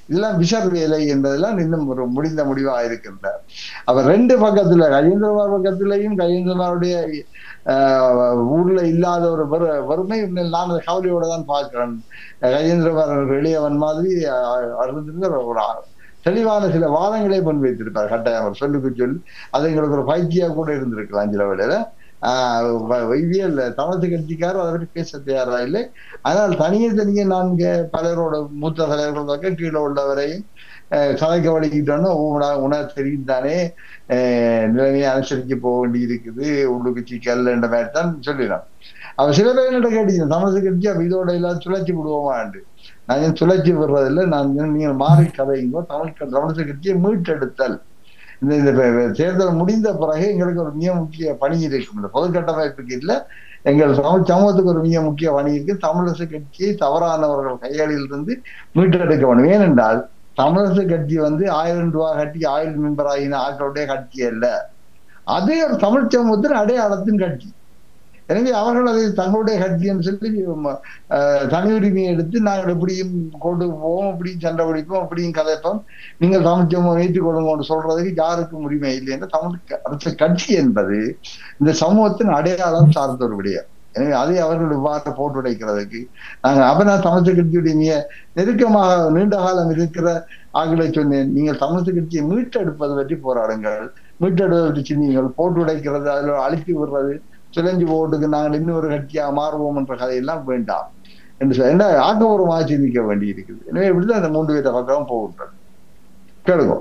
இதெல்லாம் விஷர் வேலை என்பதெல்லாம் இன்னும் ஒரு முடிந்த முடிவாக இருக்கின்றார் அவர் ரெண்டு பக்கத்துல கஜேந்திரகுமார் பக்கத்திலையும் கஜேந்திரகுமாருடைய ஆஹ், ஊர்ல இல்லாத ஒரு வறு- வறுமை உண்மையில் நான் அதை கவலையோட தான் பார்க்கிறேன் கஜேந்திரகுமார் அவர்கள் எளியவன் மாதிரி ஆஹ், இருந்திருந்த ஒரு ஆ- தெளிவான சில வாதங்களை முன்வைத்திருப்பார் கட்டாயம் அவர் சொல்லுக்கு சொல்லி அது எங்களுக்கு ஒரு பயிற்சியா கூட இருந்திருக்கலாம் சில வேளையில ஆஹ் வ- வைவியல் தமிழக கட்சிக்காரர் அதை பற்றி பேச தயாரா இல்லை ஆனால் தனியே தனியே நான்கு பலரோட மூத்த தலைவர்கள் பக்கம் கீழே உள்ளவரையும் அஹ், கதைக்க வலிக்கிட்டோன்னா உண உணர தெரியும் தானே அஹ், நிலைமையை அனுசரிச்சு போக வேண்டி இருக்குது உள்ளுக்கு சிக்கல் என்ற மாதிரி தான் சொல்லிடுறான் அவன் சில பேர் என்ன கேட்டீங்க தமிழக கட்சி அப்ப இதோட எல்லாம் சுழற்சி விடுவோமாண்டு நான் ஏன் சுழற்சி விடுறதில்லை நான் ஏன் நீங்கள் மாறி கதைங்கோ தமிழ் தமிழக கட்சியை மீட்டெடுத்தல் இந்த இந்த ப- ப- தேர்தல் முடிந்த பிறகு எங்களுக்கு ஒரு மிக முக்கிய பணி இருக்கும் இந்த பொது கட்டமைப்புக்கு இல்ல எங்கள் தமிழ் சமூகத்துக்கு ஒரு மிக முக்கிய பணி இருக்கு தமிழரசு கட்சியை தவறானவர்கள் கையாளில் இருந்து மீட்டெடுக்க வேண்டும் ஏனென்றால் தமிழரசு கட்சி வந்து ஆயிரம் ரூபாய் கட்டி ஆயுள் மெம்பர் ஆகின ஆட்களுடைய கட்சி அல்ல அது ஒரு தமிழ் சமூகத்தின் அடையாளத்தின் கட்சி எனவே அவர்கள் அதை தங்களுடைய கட்சின்னு சொல்லி ம, அஹ், தனி உரிமையை எடுத்து நாங்கள் எப்படியும் கொண்டு போவோம் எப்படியும் சண்டை பிடிப்போம் எப்படியும் கதைப்போம் நீங்கள் தமிழ் சமூகம் ஏற்றுக்கொள்ளுங்கன்னு சொல்றதுக்கு யாருக்கும் உரிமை இல்லை என்று தமிழ் க- அரசு கட்சி என்பது இந்த சமூகத்தின் அடையாளம் சார்ந்த ஒரு விடயம் எனவே அதை அவர்கள் இவ்வாறு போட்டுடைக்கிறதுக்கு நாங்கள் அப்ப நான் தமிழ் கட்சியுடைய மிக நெருக்கமாக நீண்ட காலம் இருக்கிற ஆட்களை சொன்னேன் நீங்கள் தமிழ் கட்சியை மீட்டெடுப்பது பற்றி போராடுங்கள் மீட்டெடுப்பதை பற்றி சின்னீங்கள் போட்டு உடைக்கிறது அதில் அழித்து விடுறது சிலஞ்சு போட்டுக்கு நாங்கள் இன்னொரு கட்சியா மாறுவோம் என்ற கதையெல்லாம் வேண்டாம் என்று சொல்ல என்ன ஆக்கப்பூர்வமாக சிந்திக்க வேண்டி இருக்குது எனவே இப்படிதான் இந்த மூன்று பேர பக்கம் போகின்றது கேளுங்க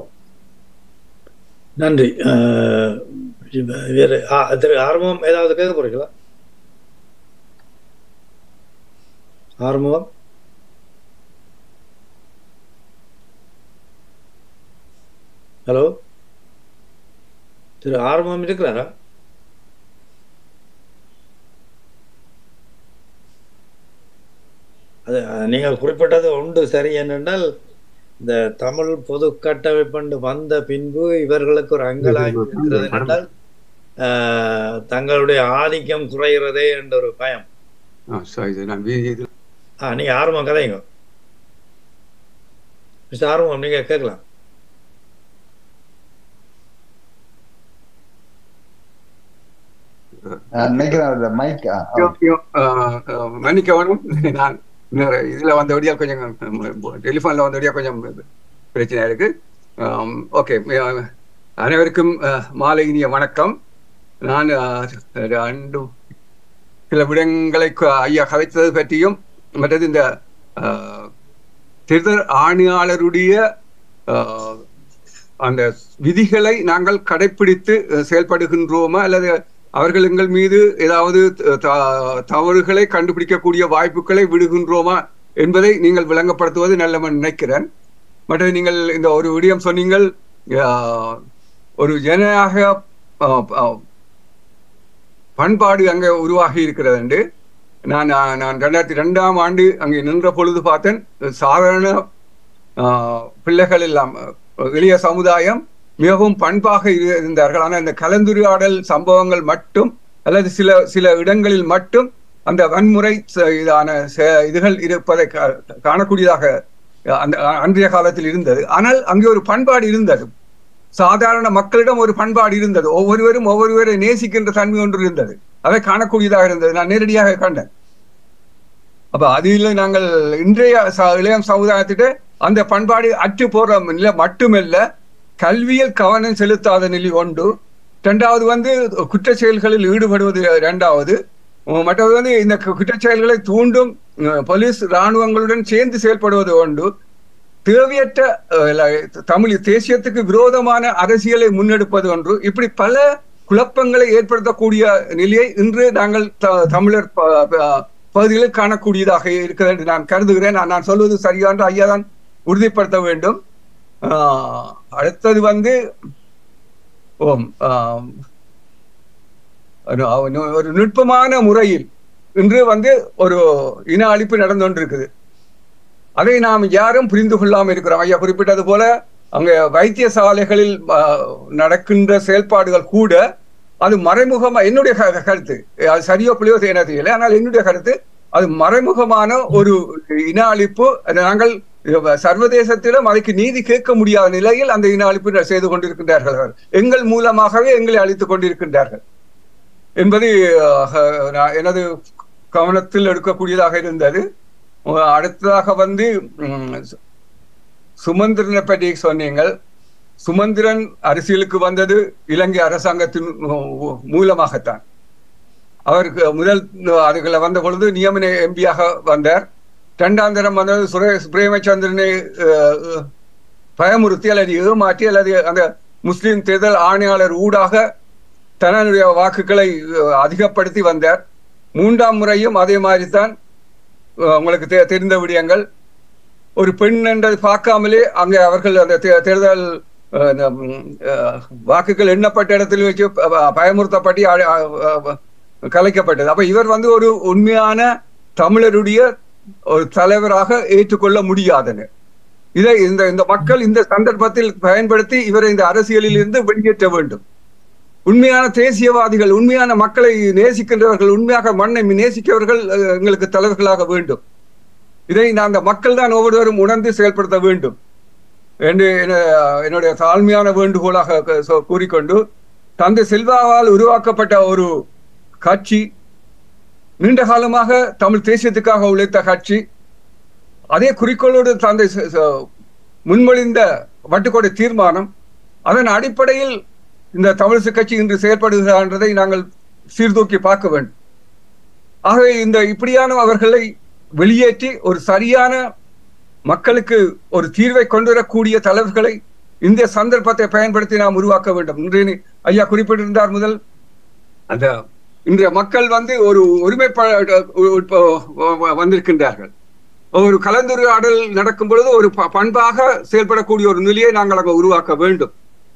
நன்றி அஹ், வேறு ஆ, திரு ஆர்வம் ஏதாவது கேட்க போறீங்களா ஆறுமுகம் ஹலோ திரு ஆறுமுகம் இருக்கிறாரா அது அஹ், நீங்கள் குறிப்பிட்டது உண்டு சரி என்னென்றால் இந்த தமிழ் பொது கட்டமைப்பு வந்த பின்பு இவர்களுக்கு ஒரு அங்கலாய்ப்பு இருக்கிறது என்றால் ஆஹ், தங்களுடைய ஆதிக்கம் குறைகிறதே என்ற ஒரு பயம் ஆ சரி சரி நான் வி- இது ஆ நீங்க ஆர்வம் கதைங்க மிஸ்டர் ஆர்வம் நீங்க கேட்கலாம் நான் நினைக்கிறேன் அந்த மைக் யோ, யோ, ஆ, ஆ, மன்னிக்கவும் நான் இன்னொரு இதுல வந்தபடியா கொஞ்சம் டெலிஃபோன்ல வந்தபடியா கொஞ்சம் பிரச்சனை இருக்கு ஓகே அனைவருக்கும் ஆ, மாலை இனிய வணக்கம் நான் ஆ, ரெண்டு சில விடயங்களை கு- ஐயா கதைத்தது பற்றியும் மற்றது இந்த ஆ, தேர்தல் ஆணையாளருடைய ஆ, அந்த விதிகளை நாங்கள் கடைப்பிடித்து அஹ், செயல்படுகின்றோமா அல்லது அவர்கள் எங்கள் மீது ஏதாவது த- த- தவறுகளை கண்டுபிடிக்கக்கூடிய வாய்ப்புகளை விடுகின்றோமா என்பதை நீங்கள் விளங்கப்படுத்துவது நல்ல நினைக்கிறேன் மற்றது நீங்கள் இந்த ஒரு விடயம் சொன்னீங்கள் ஆஹ், ஒரு ஜனநாயக ஆஹ், ஆஹ், பண்பாடு அங்கே உருவாகி இருக்கிறது என்று நான் நான் நான் ரெண்டாயிரத்தி ரெண்டாம் ஆண்டு அங்கே நின்ற பொழுது பார்த்தேன் சாதாரண ஆஹ், பிள்ளைகள் எல்லாம் அஹ், எளிய சமுதாயம் மிகவும் பண்பாக இரு- இருந்தார்கள் ஆனால் இந்த கலந்துரையாடல் சம்பவங்கள் மட்டும் அல்லது சில சில இடங்களில் மட்டும் அந்த வன்முறை ச- இதான ச- இதுகள் இருப்பதை கா- காணக்கூடியதாக அஹ், அந்த அ- அன்றைய காலத்தில் இருந்தது ஆனால் அங்கே ஒரு பண்பாடு இருந்தது சாதாரண மக்களிடம் ஒரு பண்பாடு இருந்தது ஒவ்வொருவரும் ஒவ்வொருவரை நேசிக்கின்ற தன்மை ஒன்று இருந்தது அதை காணக்கூடியதாக இருந்தது நான் நேரடியாக கண்டேன் அப்ப அதில் நாங்கள் இன்றைய ச- இளையம் சமுதாயத்திட்ட அந்த பண்பாடு அற்று போற நிலை மட்டுமல்ல கல்வியில் கவனம் செலுத்தாத நிலை ஒன்று இரண்டாவது வந்து குற்ற செயல்களில் ஈடுபடுவது இரண்டாவது உம், மற்றது வந்து இந்த கு- குற்றச் செயல்களை தூண்டும் உம், போலீஸ் இராணுவங்களுடன் சேர்ந்து செயல்படுவது ஒன்று தேவையற்ற அஹ், ல- தமிழ் தேசியத்துக்கு விரோதமான அரசியலை முன்னெடுப்பது ஒன்று இப்படி பல குழப்பங்களை ஏற்படுத்தக்கூடிய நிலையை இன்று நாங்கள் த- தமிழர் ப- ப- பகுதிகளில் காணக்கூடியதாக இருக்கிறது என்று நான் கருதுகிறேன் நான் நான் சொல்வது சரியான ஐயா தான் உறுதிப்படுத்த வேண்டும் ஆஹ், அடுத்தது வந்து ஓம் ஆம், ஒரு- ஒரு- ஒரு நுட்பமான முறையில் இன்று வந்து ஒரு இன அழிப்பு நடந்து கொண்டிருக்குது அதை நாம் யாரும் புரிந்து கொள்ளாமல் இருக்கிறோம் ஐயா குறிப்பிட்டது போல அங்க வைத்தியசாலைகளில் ஆ, நடக்கின்ற செயல்பாடுகள் கூட அது மறைமுகமா என்னுடைய க- கருத்து அது சரியோ பிள்ளையோ எனக்கு தெரியல ஆனால் என்னுடைய கருத்து அது மறைமுகமான ஒரு இன அழிப்பு அதை நாங்கள் இது சர்வதேசத்திலும் அதுக்கு நீதி கேட்க முடியாத நிலையில் அந்த இன அழிப்பு செய்து கொண்டிருக்கின்றார்கள் அவர். எங்கள் மூலமாகவே எங்களை அழித்துக் கொண்டிருக்கின்றார்கள் என்பது அஹ், நான் எனது கவனத்தில் எடுக்கக்கூடியதாக இருந்தது அஹ், அடுத்ததாக வந்து உம், சுமந்திரனை பற்றி சொன்னீங்கள் சுமந்திரன் அரசியலுக்கு வந்தது இலங்கை அரசாங்கத்தின் உ- மூலமாகத்தான் அவருக்கு முதல் அதுகளை வந்த பொழுது நியமன எம்பியாக வந்தார் இரண்டாம் தரம் வந்தது சுரேஷ் பிரேமச்சந்திரனை அஹ், அஹ், பயமுறுத்தி அல்லது ஏமாற்றி அல்லது அந்த முஸ்லிம் தேர்தல் ஆணையாளர் ஊடாக தன்னுடைய வாக்குகளை அஹ், அதிகப்படுத்தி வந்தார் மூன்றாம் முறையும் அதே மாதிரி தான் அஹ், உங்களுக்கு தெ- தெரிந்த விடயங்கள் ஒரு பெண் என்றது பார்க்காமலே அங்கே அவர்கள் அந்த தே- தேர்தல் அஹ், இந்த, ம், அஹ், வாக்குகள் எண்ணப்பட்ட இடத்தில் வச்சு ப- பயமுறுத்தப்பட்டு அ- அ- அ- கலைக்கப்பட்டது அப்ப இவர் வந்து ஒரு உண்மையான தமிழருடைய ஒரு தலைவராக ஏற்றுக்கொள்ள முடியாதன்னு இதை இந்த இந்த மக்கள் இந்த சந்தர்ப்பத்தில் பயன்படுத்தி இவரை இந்த அரசியலில் இருந்து வெளியேற்ற வேண்டும் உண்மையான தேசியவாதிகள் உண்மையான மக்களை நேசிக்கின்றவர்கள் உண்மையாக மண்ணை நேசிக்கவர்கள் அஹ், எங்களுக்கு தலைவர்களாக வேண்டும் இதை நான் அந்த மக்கள் தான் ஒவ்வொருவரும் உணர்ந்து செயல்படுத்த வேண்டும் என்று என- என்னுடைய தாழ்மையான வேண்டுகோளாக க- சொ- கூறிக்கொண்டு தந்தை செல்வாவால் உருவாக்கப்பட்ட ஒரு கட்சி நீண்ட காலமாக தமிழ் தேசியத்துக்காக உழைத்த கட்சி அதே குறிக்கோளோடு தந்தை ச- ச- முன்மொழிந்த வட்டுக்கோட்டை தீர்மானம் அதன் அடிப்படையில் இந்த தமிழிசை கட்சி இன்று செயல்படுகிறதை நாங்கள் சீர்தூக்கி பார்க்க வேண்டும் ஆகவே இந்த இப்படியான அவர்களை வெளியேற்றி ஒரு சரியான மக்களுக்கு ஒரு தீர்வை கொண்டு வரக்கூடிய தலைவர்களை இந்த சந்தர்ப்பத்தை பயன்படுத்தி நாம் உருவாக்க வேண்டும் இன்று நீ- ஐயா குறிப்பிட்டிருந்தார் முதல் அந்த இன்றைய மக்கள் வந்து ஒரு ஒருமைப்பாடு வந்திருக்கின்றார்கள் ஒரு கலந்துரையாடல் நடக்கும் பொழுது ஒரு ப- பண்பாக செயல்படக்கூடிய ஒரு நிலையை நாங்கள் அங்க உருவாக்க வேண்டும்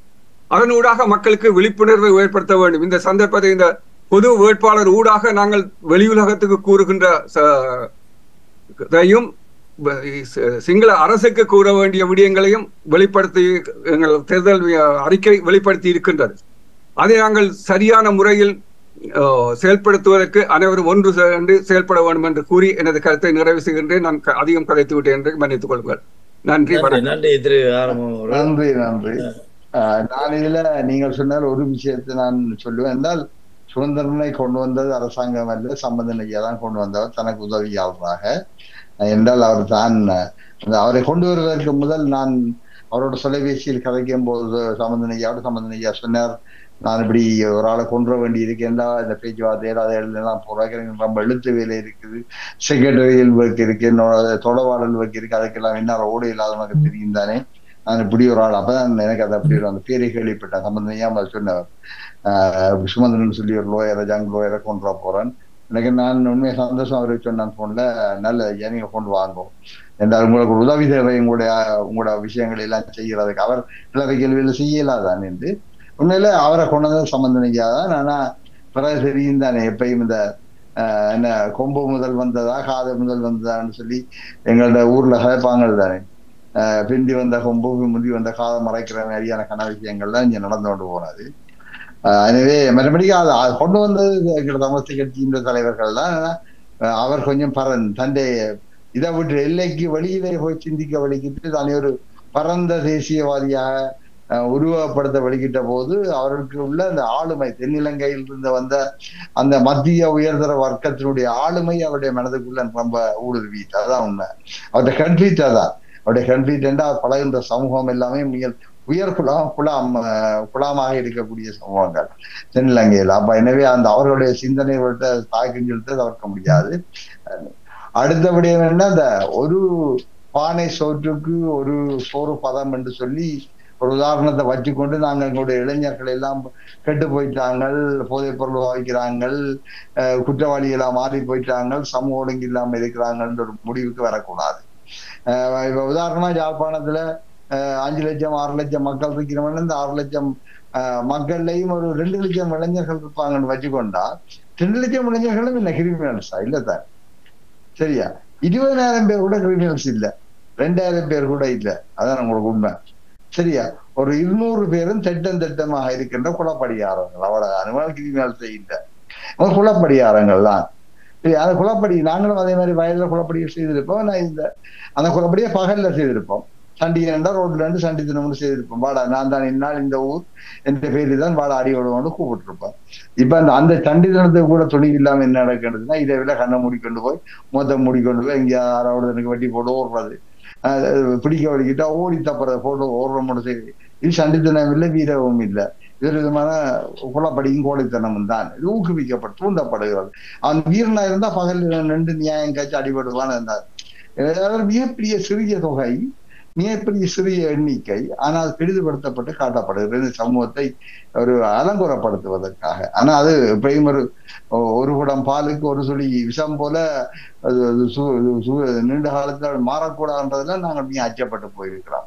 அதனூடாக மக்களுக்கு விழிப்புணர்வை ஏற்படுத்த வேண்டும் இந்த சந்தர்ப்பத்தை இந்த பொது வேட்பாளர் ஊடாக நாங்கள் வெளியுலகத்துக்கு கூறுகின்ற ச- இதையும் வ- சி- சிங்கள அரசுக்கு கூற வேண்டிய விடயங்களையும் வெளிப்படுத்தி எங்கள் தேர்தல் வி- அறிக்கை வெளிப்படுத்தி இருக்கின்றது அதை நாங்கள் சரியான முறையில் அஹ், செயல்படுத்துவதற்கு அனைவரும் ஒன்று சேர்ந்து செயல்பட வேண்டும் என்று கூறி எனது கருத்தை நிறைவு செய்கின்றேன் நான் க- அதிகம் கதைத்து விட்டேன் என்று மன்னித்துக் கொள்ளுங்கள் நன்றி நன்றி வணக்கம் நன்றி திரு ஆரம்பம் அவர்கள். நன்றி நன்றி ஆஹ் நான் இதுல நீங்கள் சொன்ன ஒரு விஷயத்தை நான் சொல்லுவேன் என்றால் சுதந்திரனை கொண்டு வந்தது அரசாங்கம் அல்ல சம்பந்தன் ஐயா தான் கொண்டு வந்தவர் தனக்கு உதவியாளராக என்றால் அவர் தான் அந்த அவரை கொண்டு வருவதற்கு முதல் நான் அவரோட தொலைபேசியில் கதைக்கும் போது சம்பந்தன் ஐயாவோட சம்பந்தன் ஐயா சொன்னார் நான் இப்படி ஒரு ஆளை கொண்டு வர வேண்டி இருக்கேன்டா இந்த பேச்சுவார்த்தையில் அதை எழுதலாம் போறாங்க ரொம்ப எழுத்து வேலை இருக்குது செக்ரட்டரியல் ஒர்க் இருக்கு என்னோட தொடர்பாடல் ஒர்க் இருக்கு அதுக்கெல்லாம் என்ன ஓட இல்லாதவனுக்கு தெரியும் தானே நான் இப்படி ஒரு ஆள் அப்பதான் எனக்கு அது அப்படி ஒரு அந்த பேரை கேள்விப்பட்டேன் சம்பந்தம் ஏன் சொன்னவர் ஆஹ் சுமந்திரன் சொல்லி ஒரு லோயரை ஜங் லோயரை கொண்டு வர போறேன் எனக்கு நான் உண்மையை சந்தோஷம் அவருக்கு சொன்னான் போன்ல நல்ல ஐயா நீங்க கொண்டு வாங்கும் என்றால் உங்களுக்கு ஒரு உதவி தேவை உங்களுடைய உங்களோட விஷயங்களை எல்லாம் செய்யறதுக்கு அவர் பிறரை கேள்வியில செய்யலாதான் என்று உண்மையில அவரை கொண்டு வந்தது சம்பந்தம் ஐயா தான் ஆனா பிறகு தெரியும் தானே எப்பயும் இந்த ஆஹ் என்ன கொம்பு முதல் வந்ததா காது முதல் வந்ததான்னு சொல்லி எங்களோட ஊர்ல கதைப்பாங்க தானே ஆஹ் பிந்தி வந்த கொம்பு முந்தி வந்த காதை மறைக்கிற மாதிரியான கன விஷயங்கள்லாம் இங்க நடந்து கொண்டு போனது ஆஹ் எனவே மறுபடியும் அது அது கொண்டு வந்தது எங்களோட தமிழக கட்சியின் தலைவர்கள் தான் ஆனா, ஆஹ் அவர் கொஞ்சம் பரன் தன்னை இதை விட்டு எல்லைக்கு வெளியிலே போய் சிந்திக்க வலிக்கிட்டு தானே ஒரு பரந்த தேசியவாதியாக ஆஹ் உருவகப்படுத்த வெளிக்கிட்ட போது அவருக்கு உள்ள அந்த ஆளுமை தென்னிலங்கையில் இருந்து வந்த அந்த மத்திய உயர்தர வர்க்கத்தினுடைய ஆளுமை அவருடைய மனதுக்குள்ள ரொம்ப ஊடுருவிட்டு அதான் உண்மை அவருடைய கம்ப்ளீட் அதான் அவருடைய கம்ப்ளீட் என்றால் அவர் பழகின்ற சமூகம் எல்லாமே மிக உயர் குலாம் குலாம் ஆஹ் குலாமாக இருக்கக்கூடிய சமூகங்கள் தென்னிலங்கையில் அப்ப எனவே அந்த அவர்களுடைய சிந்தனைகள்கிட்ட தாக்கம் செலுத்த தவிர்க்க முடியாது அடுத்தபடி என்னன்னா அந்த ஒரு பானை சோற்றுக்கு ஒரு சோறு பதம் என்று சொல்லி ஒரு உதாரணத்தை வச்சுக்கொண்டு நாங்கள் எங்களுடைய இளைஞர்கள் எல்லாம் கெட்டு போயிட்டாங்க போதைப் பொருள் வாங்கிக்கிறாங்க குற்றவாளிகளா மாறி போயிட்டாங்க சமூக ஒழுங்கு இல்லாம இருக்கிறாங்கன்ற ஒரு முடிவுக்கு வரக்கூடாது அஹ் இப்ப உதாரணமா யாழ்ப்பாணத்துல அஹ் அஞ்சு லட்சம் ஆறு லட்சம் மக்கள் இருக்கிறவங்க இந்த ஆறு லட்சம் அஹ் மக்கள்லயும் ஒரு ரெண்டு லட்சம் இளைஞர்கள் இருப்பாங்கன்னு வச்சுக்கொண்டா ரெண்டு லட்சம் இளைஞர்களும் என்ன கிரிமினல்ஸா இல்ல தான் சரியா இருபதாயிரம் பேர் கூட கிரிமினல்ஸ் இல்ல ரெண்டாயிரம் பேர் கூட இல்ல அதான் உங்களுக்கு உண்மை சரியா ஒரு இருநூறு பேரும் திட்டம் திட்டமாக இருக்கின்ற குலப்படியாரங்கள் அவ்வளவு அனுமதி கிரிமினல்ஸ் இல்ல அவங்க குலப்படியாரங்கள் தான் சரி அந்த குளப்படி நாங்களும் அதே மாதிரி வயதுல குளப்படியை செய்திருப்போம் நான் இந்த அந்த குளப்படியை பகல்ல செய்திருப்போம் சண்டி ரெண்டா ரோட்ல இருந்து சண்டி தினம்னு செய்திருப்போம் வாடா நான் தான் இந்நாள் இந்த ஊர் என்ற பேரில் தான் வாடா அடி விடுவோம்னு கூப்பிட்டுருப்போம் இப்ப அந்த அந்த சண்டி தினத்துக்கு கூட துணி இல்லாம என்ன நடக்கிறதுனா இதை விட கண்ணை மூடிக்கொண்டு போய் மொத்தம் மூடிக்கொண்டு போய் இங்க யாராவது எனக்கு வட்டி போட்டு ஓடுறது அஹ் பிடிக்க வலிக்கிட்டா ஓடி தப்புறத போட்டு ஓடுற மட்டும் செய்யுது இது சண்டித்தனம் இல்லை வீரவும் இல்லை இது ஒரு விதமான குலப்படியும் கோழைத்தனமும் தான் இது ஊக்குவிக்கப்பட்டு தூண்டப்படுகிறது அவன் வீரனா இருந்தா பகல் நின்று நியாயம் காய்ச்சி அடிபடுவான்னு இருந்தார் அதாவது மிகப்பெரிய சிறிய தொகை மிகப்பெரிய சிறிய எண்ணிக்கை ஆனால் பெரிதுபடுத்தப்பட்டு காட்டப்படுகிறது இந்த சமூகத்தை ஒரு அலங்குறப்படுத்துவதற்காக ஆனா அது எப்பயும் ஒரு ஒரு குடம் பாலுக்கு ஒரு சுழி விஷம் போல அது அது சு- இது சு- நீண்ட காலத்தில் மாறக்கூடாதுன்றதுல நாங்கள் மிக அச்சப்பட்டு போயிருக்கிறோம்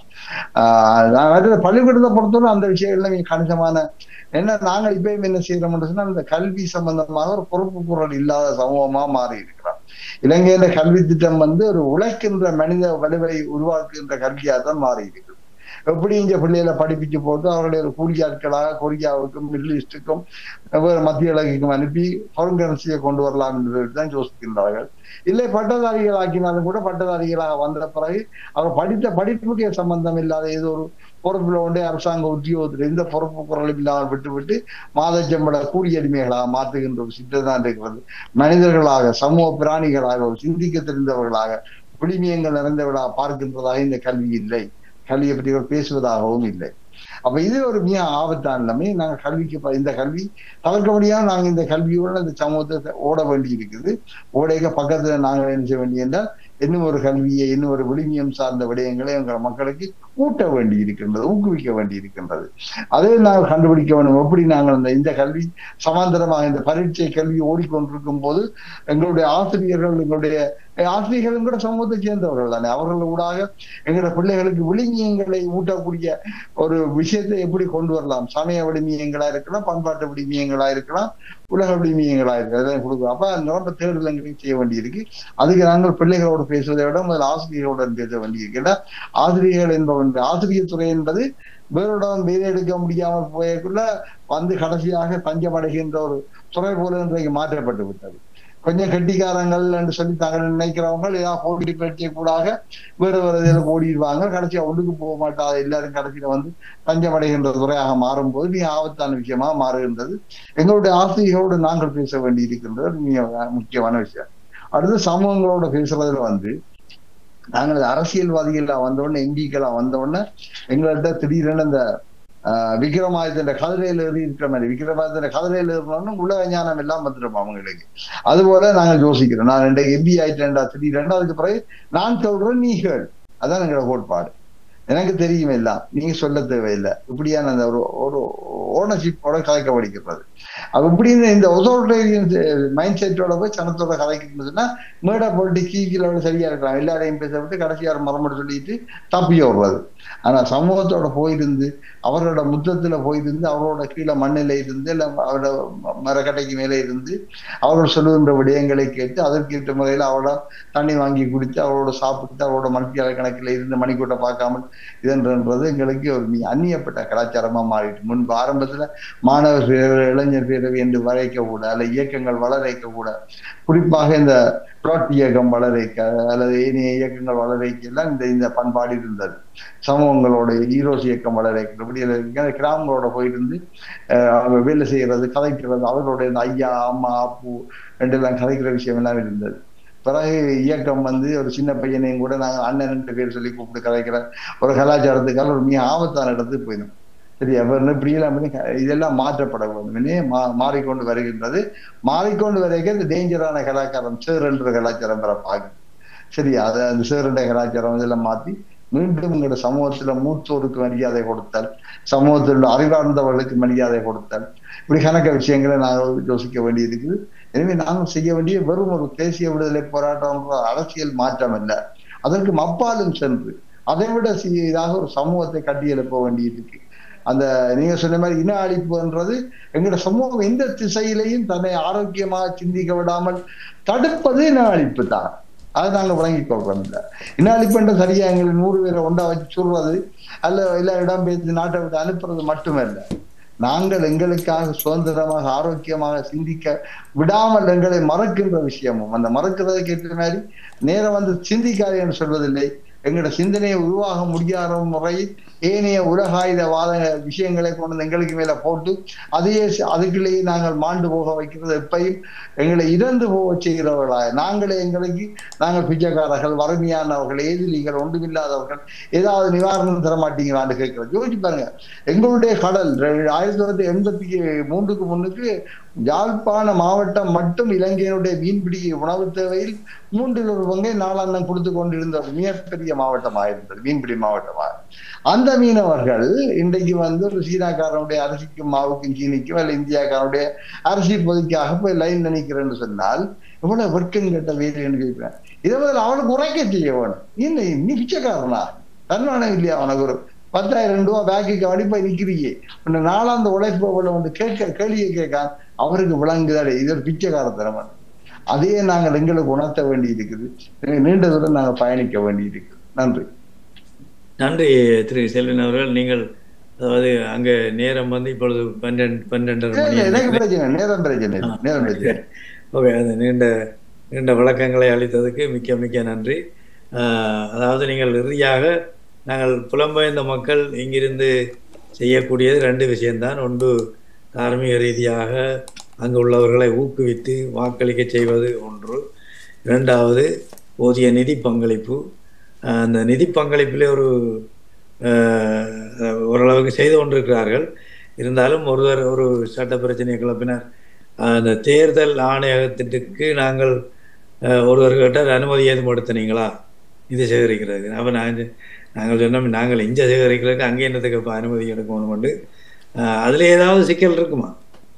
ஆஹ் நான் வந்து பள்ளிக்கூடத்தை பொறுத்தவரை அந்த விஷயங்கள்ல மிக கணிசமான என்ன நாங்கள் இப்பயும் என்ன செய்யறோம்னு சொன்னா இந்த கல்வி சம்பந்தமாக ஒரு பொறுப்பு குரல் இல்லாத சமூகமா மாறி இருக்கிறோம் இலங்கையில கல்வி திட்டம் வந்து ஒரு உழைக்கின்ற மனித வலுவை உருவாக்குகின்ற கல்வியாக தான் மாறி இருக்குது எப்படி இந்த பிள்ளைகளை படிப்பிச்சு போட்டு அவர்களை ஒரு கூலி ஆட்களாக கொரியாவுக்கும் மிடில் ஈஸ்டுக்கும் வேறு மத்திய இலங்கைக்கும் அனுப்பி ஃபாரின் கரன்சியை கொண்டு வரலாம் என்று தான் யோசிக்கின்றார்கள் இல்லை பட்டதாரிகள் ஆக்கினாலும் கூட பட்டதாரிகளாக வந்த பிறகு அவர் படித்த படிப்புக்கு சம்பந்தம் இல்லாத ஏதோ ஒரு பொறுப்புல கொண்டே அரசாங்க உத்தியோகத்தில் எந்த பொறுப்பு குரலும் இல்லாமல் விட்டுவிட்டு மாதச்சம்பட கூலி அடிமைகளாக மாற்றுகின்ற ஒரு சித்தம் தான் இருக்கிறது மனிதர்களாக சமூக பிராணிகளாக ஒரு சிந்திக்க தெரிந்தவர்களாக விளிமியங்கள் நிறைந்தவர்களாக பார்க்கின்றதாக இந்த கல்வி இல்லை கல்வியை பற்றி அவர் பேசுவதாகவும் இல்லை அப்ப இது ஒரு மிக ஆபத்தான நிலைமை நாங்கள் கல்விக்கு ப- இந்த கல்வி தவிர்க்க முடியாம நாங்க இந்த கல்வியோட இந்த சமூகத்தை ஓட வேண்டி இருக்குது ஓடைக்க பக்கத்துல நாங்கள் என்ன செய்ய வேண்டிய என்றால் இன்னும் ஒரு கல்வியை இன்னும் ஒரு விழுமியம் சார்ந்த விடயங்களை எங்கள் மக்களுக்கு ஊட்ட வேண்டி இருக்கின்றது ஊக்குவிக்க வேண்டி இருக்கின்றது அதை நாங்கள் கண்டுபிடிக்க வேண்டும் எப்படி நாங்கள் இந்த இந்த கல்வி சமாந்தரமாக இந்த பரீட்சை கல்வி ஓடிக்கொண்டிருக்கும் போது எங்களுடைய ஆசிரியர்கள் எங்களுடைய ஆசிரியர்களும் கூட சமூகத்தை சேர்ந்தவர்கள் தானே அவர்கள் ஊடாக எங்களுடைய பிள்ளைகளுக்கு விழுமியங்களை ஊட்டக்கூடிய ஒரு விஷயத்தை எப்படி கொண்டு வரலாம் சமய விழுமியங்களா இருக்கலாம் பண்பாட்டு விழுமியங்களா இருக்கலாம் உலக விழுமியங்களா இருக்கலாம் இதெல்லாம் கொடுக்கும் அப்ப அந்த தேர்தல் எங்களுக்கு செய்ய வேண்டியிருக்கு அதுக்கு நாங்கள் பிள்ளைகளோடு பேசுவதை விட முதல் ஆசிரியர்களுடன் பேச வேண்டியிருக்கு ஏன்னா ஆசிரியர்கள் என்பவன் ஆசிரியர் துறை என்பது வேறோடம் வேலை எடுக்க முடியாமல் போயக்குள்ள வந்து கடைசியாக தஞ்சமடைகின்ற ஒரு துறை போல இன்றைக்கு மாற்றப்பட்டு விட்டது கொஞ்சம் கெட்டிக்காரங்கள் என்று சொல்லி தாங்கள் நினைக்கிறவங்க ஏதாவது போட்டி பயிற்சியை கூடாக வேறு வேறு இதில் ஓடிடுவாங்க கடைசியா ஒன்றுக்கு போக மாட்டாத எல்லாரும் கடைசியில வந்து தஞ்சமடைகின்ற துறையாக மாறும்போது மிக ஆபத்தான விஷயமா மாறுகின்றது எங்களுடைய ஆசிரியர்களோடு நாங்கள் பேச வேண்டி இருக்கின்றது அது மிக முக்கியமான விஷயம் அடுத்து சமூகங்களோட பேசுறதுல வந்து நாங்கள் அரசியல்வாதிகளா வந்தோடனே எம்பிக்களா வந்தோடனே எங்கள்கிட்ட திடீரென இந்த ஆஹ் விக்ரமாதித்தன் கதிரையில ஏறி இருக்கிற மாதிரி விக்ரமாதித்தன் கதிரையில ஏறினோன்னு உலக ஞானம் எல்லாம் வந்துடும் அவங்களுக்கு அது போல நாங்க யோசிக்கிறோம் நான் ரெண்டு எம்பி ஆயிட்டேன்டா திடீரெண்டா அதுக்கு பிறகு நான் சொல்றேன் நீ கேள் அதான் எங்களோட கோட்பாடு எனக்கு தெரியும் எல்லாம் நீங்க சொல்ல தேவையில்லை இப்படியான அந்த ஒரு ஒரு ஓனர்ஷிப்போட கதைக்க படிக்கிறது அப்ப இப்படின்னு இந்த ஒசோட்டேரியன் மைண்ட் செட்டோட போய் சனத்தோட கதைக்கிறதுன்னா மேடா போட்டு கீழே சரியா இருக்கலாம் எல்லாரையும் பேச விட்டு கடைசியார் மரமட்டு சொல்லிட்டு தப்பி விடுறது ஆனா சமூகத்தோட போயிருந்து அவரோட முத்தத்துல போயிருந்து அவரோட கீழே மண்ணில இருந்து இல்ல அவரோட மரக்கட்டைக்கு மேலே இருந்து அவர்கள் சொல்லுகின்ற விடயங்களை கேட்டு அதற்கேற்ற முறையில அவரோட தண்ணி வாங்கி குடித்து அவரோட சாப்பிட்டு அவரோட மணித்தியால கணக்கில் இருந்து மணிக்கூட்ட பார்க்காமல் இதன்றது எங்களுக்கு ஒரு மிக அந்நியப்பட்ட கலாச்சாரமா மாறிட்டு முன்பு ஆரம்பத்துல மாணவர் பேரவை இளைஞர் பேரவை என்று வரைக்க கூட அல்ல இயக்கங்கள் வளரைக்க கூட குறிப்பாக இந்த பிளாட் இயக்கம் வளரைக்க அல்லது ஏனைய இயக்கங்கள் வளரைக்க எல்லாம் இந்த இந்த பண்பாடு இருந்தது சமூகங்களோட ஈரோஸ் இயக்கம் வளரைக்க இப்படி கிராமங்களோட போயிருந்து அவங்க வேலை செய்யறது கதைக்கிறது அவர்களோட இந்த ஐயா அம்மா அப்பு ரெண்டெல்லாம் கதைக்கிற விஷயம் எல்லாம் இருந்தது பிறகு இயக்கம் வந்து ஒரு சின்ன பையனையும் கூட நாங்கள் அண்ணன் பேர் சொல்லி கூப்பிட்டு கதைக்கிற ஒரு கலாச்சாரத்துக்காக ஒரு மிக ஆபத்தான இடத்துக்கு போயிடும் சரி அவர் இப்படியெல்லாம் பண்ணி இதெல்லாம் மாற்றப்பட வேண்டும் மா மாறிக்கொண்டு வருகின்றது மாறிக்கொண்டு வரைக்கும் இந்த டேஞ்சரான கலாச்சாரம் சேரன்ற கலாச்சாரம் வர பார்க்குது சரி அதை அந்த சேரண்ட கலாச்சாரம் இதெல்லாம் மாற்றி மீண்டும் எங்களோட சமூகத்துல மூத்தோருக்கு மரியாதை கொடுத்தல் சமூகத்தில் அறிவார்ந்தவர்களுக்கு மரியாதை கொடுத்தல் இப்படி கணக்க விஷயங்களை நாங்கள் யோசிக்க வேண்டியிருக்குது எனவே நாங்கள் செய்ய வேண்டிய வெறும் ஒரு தேசிய விடுதலை போராட்டம்ன்ற அரசியல் மாற்றம் இல்லை அதற்கு மப்பாலும் சென்று அதை விட இதாக ஒரு சமூகத்தை கட்டியெழுப்ப வேண்டியிருக்கு அந்த நீங்க சொன்ன மாதிரி இன அழிப்புன்றது எங்களோட சமூகம் எந்த திசையிலையும் தன்னை ஆரோக்கியமாக சிந்திக்க விடாமல் தடுப்பது இன அழிப்பு தான் அதை நாங்க வழங்கிக் கொள்றோம் இல்லை இன அழிப்புன்ற சரியா எங்களை நூறு பேரை ஒன்றா வச்சு சொல்றது அல்ல எல்லா இடம் பேசி நாட்டை விட்டு அனுப்புறது மட்டுமல்ல நாங்கள் எங்களுக்காக சுதந்திரமாக ஆரோக்கியமாக சிந்திக்க விடாமல் எங்களை மறக்கின்ற விஷயமும் அந்த மறக்கிறதுக்கு ஏற்ற மாதிரி நேரம் வந்து சிந்திக்காது என்று சொல்வதில்லை எங்களோட சிந்தனையை உருவாக முடியாத முறையில் ஏனைய உலகாயுதவாத விஷயங்களை கொண்டு வந்து எங்களுக்கு மேல போட்டு அதையே ச- அதுக்குள்ளேயே நாங்கள் மாண்டு போக வைக்கிறது எப்பையும் எங்களை இறந்து போக செய்கிறவர்களாக நாங்களே எங்களுக்கு நாங்கள் பிச்சைக்காரர்கள் வறுமையானவர்கள் ஏதிலிகள் ஒன்றுமில்லாதவர்கள் ஏதாவது நிவாரணம் தர மாட்டீங்களான்னு கேட்கிறோம் யோசிச்சு பாருங்க எங்களுடைய கடல் ரெ- ஆயிரத்தி தொள்ளாயிரத்தி எண்பத்தி மூன்றுக்கு முன்னுக்கு யாழ்ப்பாண மாவட்டம் மட்டும் இலங்கையினுடைய மீன்பிடி உணவு தேவையில் மூன்றில் ஒரு பங்கை நாளாந்தம் கொடுத்து கொண்டிருந்த ஒரு மிகப்பெரிய மாவட்டமாக இருந்தது மீன்பிடி மாவட்டமாக அந்த மீனவர்கள் இன்றைக்கு வந்து ஒரு சீனாக்காரனுடைய அரிசிக்கும் மாவுக்கும் சீனிக்கும் அல்ல இந்தியாக்காரனுடைய அரிசி பொதிக்காக போய் லைன் நினைக்கிறேன்னு சொன்னால் எவ்வளவு வெட்கம் கெட்ட வேலைன்னு கேட்கிறேன் இதை முதல்ல அவனுக்கு உரைக்க செய்ய வேணும் இல்லை நீ பிச்சைக்காரனா தன்மானம் இல்லையா அவனுக்கு ஒரு பத்தாயிரம் ரூபாய் பேக்குக்கு அடி போய் நிக்கிறீங்க உன்னை நாளாந்த உழைப்பு வந்து கேட்க கேள்வியை கேட்க அவருக்கு விளங்குதாடே இது ஒரு பிச்சைக்காரத்தனமான அதையே நாங்கள் எங்களுக்கு உணர்த்த வேண்டி இருக்குது நீண்ட தூரம் நாங்கள் பயணிக்க வேண்டி இருக்குது நன்றி நன்றி திரு செல்வன் அவர்கள் நீங்கள் அதாவது அங்க நேரம் வந்து இப்பொழுது பன்னெண்டு பன்னெண்டரை மணி எனக்கு பிரச்சனை நேரம் பிரச்சனை இல்லை. நேரம் பிரச்சனை இல்லை. ஓகே அந்த நீண்ட நீண்ட விளக்கங்களை அளித்ததுக்கு மிக்க மிக்க நன்றி ஆஹ் அதாவது நீங்கள் இறுதியாக நாங்கள் புலம்பெயர்ந்த மக்கள் இங்கிருந்து செய்யக்கூடியது ரெண்டு விஷயம்தான் ஒன்று தார்மீக ரீதியாக அங்கு உள்ளவர்களை ஊக்குவித்து வாக்களிக்க செய்வது ஒன்று இரண்டாவது போதிய நிதி பங்களிப்பு ஆஹ் அந்த நிதி பங்களிப்பிலே ஒரு ஆஹ் ஓரளவுக்கு செய்து கொண்டிருக்கிறார்கள் இருந்தாலும் ஒருவர் ஒரு சட்ட பிரச்சனையை கிளப்பினார் ஆஹ் அந்த தேர்தல் ஆணையகத்திற்கு நாங்கள் ஆஹ் ஒருவர் கேட்டார் அனுமதி ஏதும் கொடுத்தனீங்களா இது சேகரிக்கிறது அப்போ நாங்கள் நாங்கள் சொன்னோம் நாங்கள் இங்கே சேகரிக்கிறதுக்கு அங்கே என்னத்துக்கு இப்போ அனுமதி எடுக்கணும்னு ஆஹ் அதுல ஏதாவது சிக்கல் இருக்குமா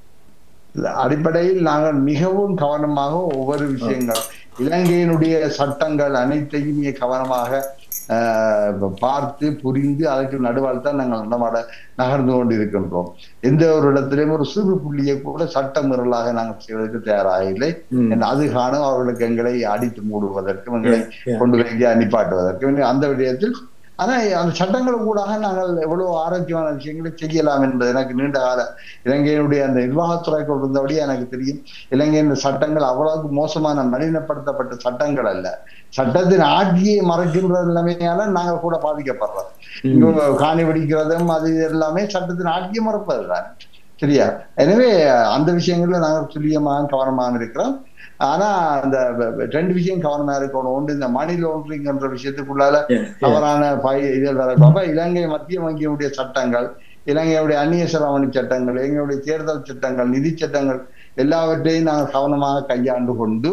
இல்ல, அடிப்படையில் நாங்கள் மிகவும் கவனமாக ஒவ்வொரு விஷயங்கள் இலங்கையினுடைய சட்டங்கள் அனைத்தையும் மிக கவனமாக ஆஹ், பார்த்து புரிந்து அதற்கு நடுவால் தான் நாங்கள் நடமாட நகர்ந்து கொண்டிருக்கின்றோம் எந்த ஒரு இடத்திலையும் ஒரு சிறு புள்ளியை கூட சட்ட மீறலாக நாங்கள் செய்வதற்கு தயாராக இல்லை ம். அது காணும் அவர்களுக்கு எங்களை அடித்து மூடுவதற்கும் எங்களை Yeah. கொண்டு போய் எங்கே நிப்பாட்டுவதற்கும் அந்த விடயத்தில் ஆனா அந்த சட்டங்கள் கூடாக நாங்கள் எவ்வளவு ஆரோக்கியமான விஷயங்களை செய்யலாம் என்பது எனக்கு நீண்ட கால இலங்கையினுடைய அந்த நிர்வாகத்துறைக்குள் இருந்தபடியே எனக்கு தெரியும் இலங்கையின் சட்டங்கள் அவ்வளவுக்கு மோசமான மலினப்படுத்தப்பட்ட சட்டங்கள் அல்ல சட்டத்தின் ஆட்சியை மறைக்கின்ற நிலைமையால நாங்கள் கூட பாதிக்கப்படுறோம் இங்க காணி வெடிக்கிறதும் அது இது எல்லாமே சட்டத்தின் ஆட்சியை மறைப்பதுதான் சரியா எனவே அந்த விஷயங்கள்ல நாங்கள் துல்லியமாக கவனமாக இருக்கிறோம் ஆனா அந்த வ- வ- ரெண்டு விஷயம் கவனமா இருக்கணும் ஒன்று இந்த மணி லாண்டரிங்ன்ற விஷயத்துக்குள்ளால Yeah, yeah. தவறான பய இதில் வர அப்ப இலங்கை மத்திய வங்கியினுடைய சட்டங்கள் இலங்கையுடைய அந்நிய செலாவணி சட்டங்கள் இலங்கையுடைய தேர்தல் சட்டங்கள் நிதி சட்டங்கள் எல்லாவற்றையும் நாங்கள் கவனமாக கையாண்டு கொண்டு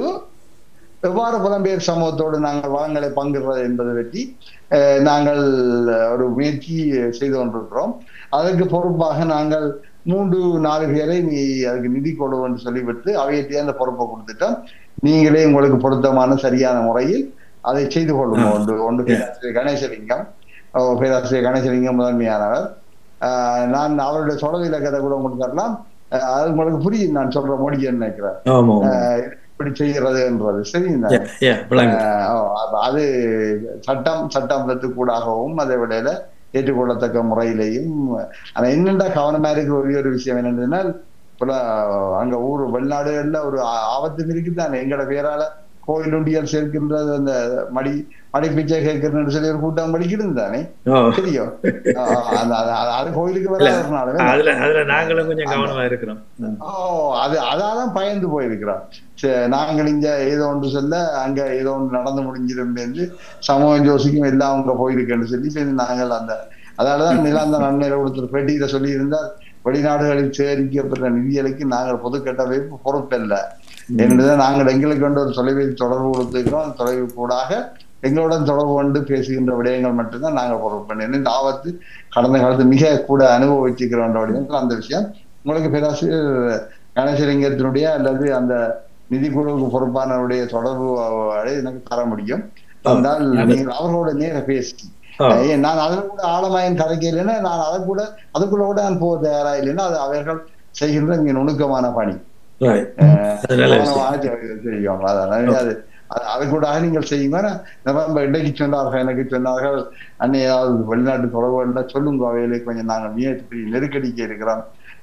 எவ்வாறு புலம்பெயர் சமூகத்தோடு நாங்கள் வளங்களை பங்கிடுறது என்பதை பற்றி அஹ், நாங்கள் ஒரு முயற்சி செய்து கொண்டிருக்கிறோம் அதற்கு பொறுப்பாக நாங்கள் மூன்று நாலு பேரை நீ அதுக்கு நிதி கொடு என்று சொல்லிவிட்டு அவையிட்டே அந்த பொறுப்பை கொடுத்துட்டோம் நீங்களே உங்களுக்கு பொருத்தமான சரியான முறையில் அதை செய்து கொள்ளுங்க ஒன்று ஒன்று பேராசிரியர் கணேசலிங்கம் ஓ, பேராசிரியர் கணேசலிங்கம் முதன்மையானவர் ஆஹ், நான் அவருடைய சொலவில கதை கூட உங்களுக்கு தரலாம் ஆஹ், அது உங்களுக்கு புரியும் நான் சொல்ற மொழின்னு நினைக்கிறேன் ஆமா ஆமா. ஆஹ், இப்படி செய்கிறதுன்றது சரிங்களா Yeah, yeah, விளங்குது. ஆஹ் ஓ, அப்ப அது சட்டம் சட்டமன்றத்துக்கூடாகவும் அதை விடையில ஏற்றுக்கொள்ளத்தக்க முறையிலையும் ஆனா என்னென்ன கவனமா இருக்கிற ஒரே ஒரு விஷயம் என்னன்னா இப்ப அங்க ஊர் வெளிநாடுகள்ல ஒரு ஆ- ஆபத்தும் இருக்குதானே எங்கட பேரால கோயில் உண்டியல் சேர்க்கின்றது அந்த மடி மடி பிச்சை கேட்கறதுன்னு சொல்லி ஒரு கூட்டம் படிக்கிறது தானே ஓ. தெரியும் ஆஹ் அந்த- அது- அது- அது கோயிலுக்கு இல்ல, வராதுனால அதுல அதுல நாங்களும் கொஞ்சம் கவனமா இருக்கிறோம் ம். ஓ அது அதாதான் பயந்து போயிருக்கிறோம் சரி, நாங்கள் இங்க ஏதோ ஒன்று சொல்ல அங்க ஏதோ ஒன்று நடந்து முடிஞ்சிருந்து சமூகம் ஜோசிக்கும் எல்லாம் அங்க போயிருக்கேன்னு சொல்லி சரி நாங்கள் அந்த அதனாலதான் நிலாந்த நன்மையில ஒருத்தர் பேட்டியில சொல்லி இருந்தார் வெளிநாடுகளில் சேகரிக்கப்பட்ட நிதிகளுக்கு நாங்கள் பொது கட்டமைப்பு பொறுப்பில்லை என்றுதான் நாங்கள் எங்களுக்கு கொண்டு ஒரு தொலைபேசி தொடர்பு கொடுத்துக்கிறோம் அந்த தொலைவு கூடாக எங்களுடன் தொடர்பு கொண்டு பேசுகின்ற விடயங்கள் மட்டும்தான் நாங்கள் பொறுப்பு பண்ணி இந்த ஆபத்து கடந்த காலத்து மிக கூட அனுபவிச்சுக்கிறோம் விடயங்கள் அந்த விஷயம் உங்களுக்கு பேராசிரியர் கணேசலிங்கத்தினுடைய அல்லது அந்த நிதிக்குழுவுக்கு பொறுப்பானவருடைய தொடர்பு அஹ், எனக்கு தர முடியும் தந்தால் நீங்கள் அவர்களோட நேர பேசி ஆ. ஏன் நான் அதுல கூட ஆழமாயின் கதைக்கு இல்லைன்னா நான் அதை கூட அதுக்குள்ள கூட நான் போக தயாரா இல்லைன்னா அது அவர்கள் செய்கின்ற இங்க நுணுக்கமான பணி Right. அஹ், அது நல்ல விஷயம். கவனமாக செய்~ செய்வாங்க அதனால அது அது- அது கூட நீங்கள் செய்யுங்க நம்ம இன்றைக்கு சொன்னார்கள் எனக்கு சொன்னார்கள் அன்னை ஏதாவது வெளிநாட்டு தொடர்பு இருந்தால் சொல்லுங்க அவையிலே கொஞ்சம் நாங்கள் முயற்சி நெருக்கடிக்க இருக்கிறோம்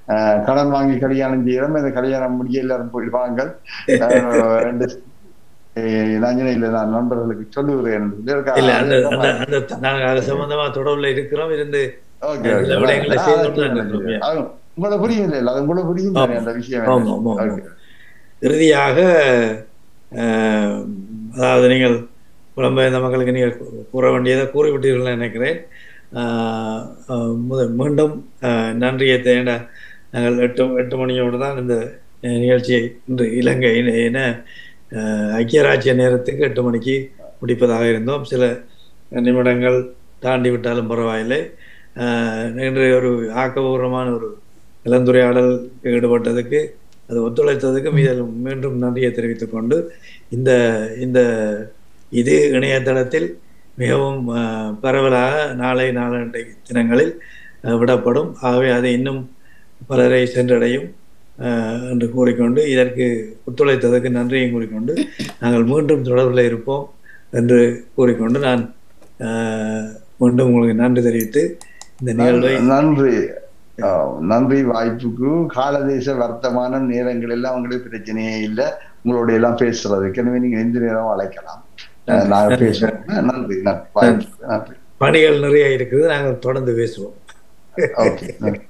அஹ், கடன் வாங்கி கல்யாணம் செய்யறோம் இந்த கல்யாணம் முடிய எல்லாரும் போயிடுவாங்க அஹ், ரெண்டு அஹ், நான் சொன்னேன், இல்ல நான் நண்பர்களுக்கு சொல்லுகிறேன் இதற்காக- இல்ல அந்த அந்த அந்த நாங்க அது சம்பந்தமா தொடர்புல இருக்கிறோம் இருந்து ஓகே, சில ஓகே. விடயங்களை அதான் செய்து அதான் கொண்டு சொல்றேன். இருக்கிறோம். அது உங்களை புரியும் இல்ல அது உங்களை புரியும் தானே அந்த விஷயம் ஆமா, ஆமா, ஆமா. ஓகே. இறுதியாக அஹ், அதாவது நீங்கள் புலம்பெயர்ந்த மக்களுக்கு நீங்கள் கூ- கூற வேண்டியதை கூறிவிட்டீர்கள் நினைக்கிறேன் அஹ், அஹ், முத- மீண்டும் அஹ், நன்றியை தேட நாங்கள் எட்டு எட்டு மணியோடு தான் இந்த அஹ், நிகழ்ச்சியை இன்று இலங்கை இன- இன அஹ், ஐக்கிய ராஜ்ய நேரத்துக்கு எட்டு மணிக்கு முடிப்பதாக இருந்தோம் சில நிமிடங்கள் தாண்டி விட்டாலும் பரவாயில்லை அஹ், இன்று ஒரு ஆக்கபூர்வமான ஒரு கலந்துரையாடல் ஈடுபட்டதுக்கு அது ஒத்துழைத்ததுக்கு மீதல் மீண்டும் நன்றியை தெரிவித்துக் கொண்டு இந்த இந்த இது இணையதளத்தில் மிகவும் அஹ், பரவலாக நாளை நாளண்டை தினங்களில் அஹ், விடப்படும் ஆகவே அது இன்னும் பலரை சென்றடையும் அஹ், என்று கூறிக்கொண்டு இதற்கு ஒத்துழைத்ததற்கு நன்றியும் கூறிக்கொண்டு நாங்கள் மீண்டும் தொடர்பில் இருப்போம் என்று கூறிக்கொண்டு நான் அஹ், மீண்டும் உங்களுக்கு நன்றி தெரிவித்து இந்த நிகழ்வை நன்றி ஆஹ் நன்றி வாய்ப்புக்கு காலதேச வர்த்தமானம் நேரங்கள் எல்லாம் உங்களுக்கு பிரச்சனையே இல்லை உங்களோட எல்லாம் பேசுறதுக்கு எனவே நீங்க எந்த நேரம் அழைக்கலாம் அஹ் நாங்க நன்றி. பேசுவோம் நன்றி நன்றி வாய்ப்புக்கு நன்றி பணிகள் நிறைய இருக்குது நாங்கள் தொடர்ந்து பேசுவோம் ஓகே நன்றி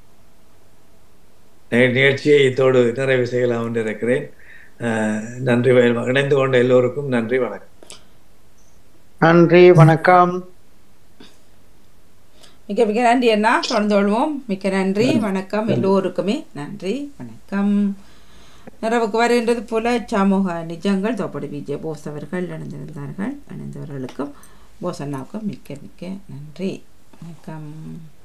நி- நிகழ்ச்சியை இத்தோடு நிறைவு செய்யலாம் என்று இருக்கிறேன் அஹ், நன்றி வ- இணைந்து கொண்ட எல்லோருக்கும் நன்றி வணக்கம் நன்றி வணக்கம் மிக்க மிக்க நன்றி அண்ணா தொடர்ந்து கொள்வோம் மிக்க நன்றி வணக்கம் எல்லோருக்குமே நன்றி வணக்கம் நிறைவுக்கு வருகின்றது போல சமூக நிஜங்கள் தோப்படி விஜய் போஸ் அவர்கள் இணைந்திருந்தார்கள் இணைந்தவர்களுக்கும் போஸ் அண்ணாவுக்கும் மிக்க மிக்க நன்றி வணக்கம்